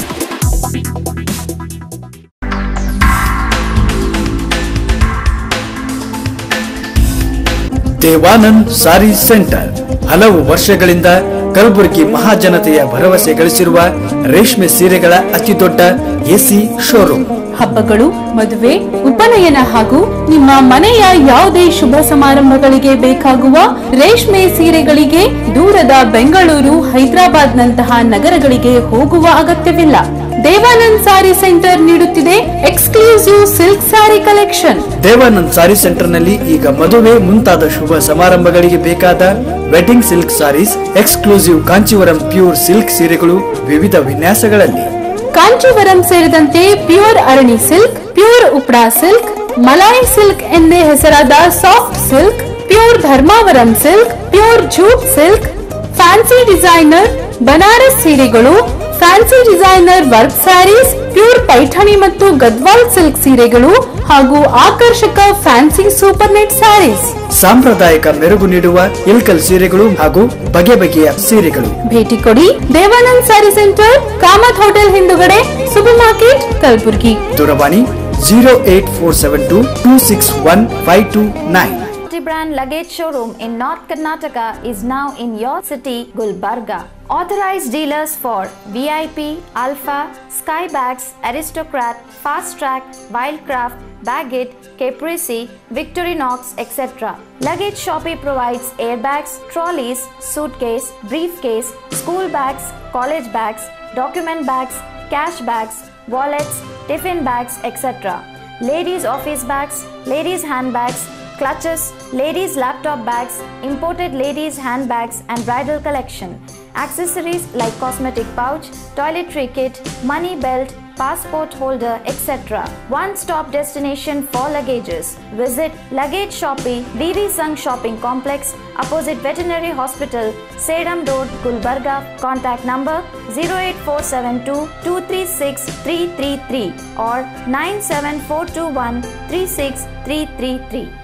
ದೇವಾನಂದ್ ಸಾರಿ ಸೆಂಟರ್ ಹಲವು ವರ್ಷಗಳಿಂದ ಕಲಬುರಗಿ ಮಹಾಜನತೆಯ ಭರವಸೆ ಗಳಿಸಿರುವ ರೇಷ್ಮೆ ಸೀರೆಗಳ ಅತಿದೊಡ್ಡ ಎಸಿ ಶೋರೂಮ್
ಹಬ್ಬಗಳು ಮದುವೆ ಉಪನಯನ ಹಾಗೂ ನಿಮ್ಮ ಮನೆಯ ಯಾವುದೇ ಶುಭ ಸಮಾರಂಭಗಳಿಗೆ ಬೇಕಾಗುವ ರೇಷ್ಮೆ ಸೀರೆಗಳಿಗೆ ದೂರದ ಬೆಂಗಳೂರು ಹೈದರಾಬಾದ್ ನಂತಹ ನಗರಗಳಿಗೆ ಹೋಗುವ ಅಗತ್ಯವಿಲ್ಲ ದೇವಾನಂದ್ ಸಾರಿ ಸೆಂಟರ್ ನೀಡುತ್ತಿದೆ exclusive silk sari collection
Devanand sari ಸೆಂಟರ್ನಲ್ಲಿ ಈಗ ಮದುವೆ ಮುಂತಾದ ಶುಭ ಸಮಾರಂಭಗಳಿಗೆ ಬೇಕಾದ wedding silk saris exclusive Kanchivaram pure silk ಸೀರೆಗಳು ವಿವಿಧ ವಿನ್ಯಾಸಗಳಲ್ಲಿ
ಕಾಂಚೀವರಂ ಸೇರಿದಂತೆ pure Arani silk pure Uppada silk Malai silk ಎಂದೇ ಹೆಸರಾದ soft silk pure Dharmavaram silk pure jute silk fancy designer Banaras ಸೀರೆಗಳು fancy designer work saris pure Paithani ಮತ್ತು ಗದ್ವಾಲ್ ಸಿಲ್ಕ್ ಸೀರೆಗಳು ಹಾಗೂ ಆಕರ್ಷಕ ಫ್ಯಾನ್ಸಿ ಸೂಪರ್ ನೆಟ್ ಸ್ಯಾರೀಸ್
ಸಾಂಪ್ರದಾಯಿಕ ಮೆರುಗು ನೀಡುವ ಇಲ್ಕಲ್ ಸೀರೆಗಳು ಹಾಗೂ ಬಗೆ ಬಗೆಯ ಸೀರೆಗಳು
ಭೇಟಿ ಕೊಡಿ ದೇವಾನಂದ್ ಸ್ಯಾರಿ ಸೆಂಟರ್ ಕಾಮತ್ ಹೋಟೆಲ್ ಹಿಂದುಗಡೆ ಸೂಪರ್ ಮಾರ್ಕೆಟ್ ಕಲಬುರ್ಗಿ
ದೂರವಾಣಿ zero eight four seven two two six one five two nine
Multi-brand luggage showroom in North Karnataka is now in your city, Gulbarga. Authorized dealers for VIP, Alpha, Skybags, Aristocrat, Fast Track, Wildcraft, Baggett, Caprese, Victorinox, etc. Luggage Shoppe provides airbags, trolleys, suitcase, briefcase, school bags, college bags, document bags, cash bags, wallets, tiffin bags, etc. Ladies office bags, ladies handbags, clutches, ladies laptop bags, imported ladies handbags and bridal collection. Accessories like cosmetic pouch, toiletry kit, money belt, passport holder, etc. One stop destination for luggages. Visit Luggage Shoppe, VV Sung Shopping Complex, opposite Veterinary Hospital, Sedam Road, Gulbarga. Contact number 08472 236 333 or 97421 36333.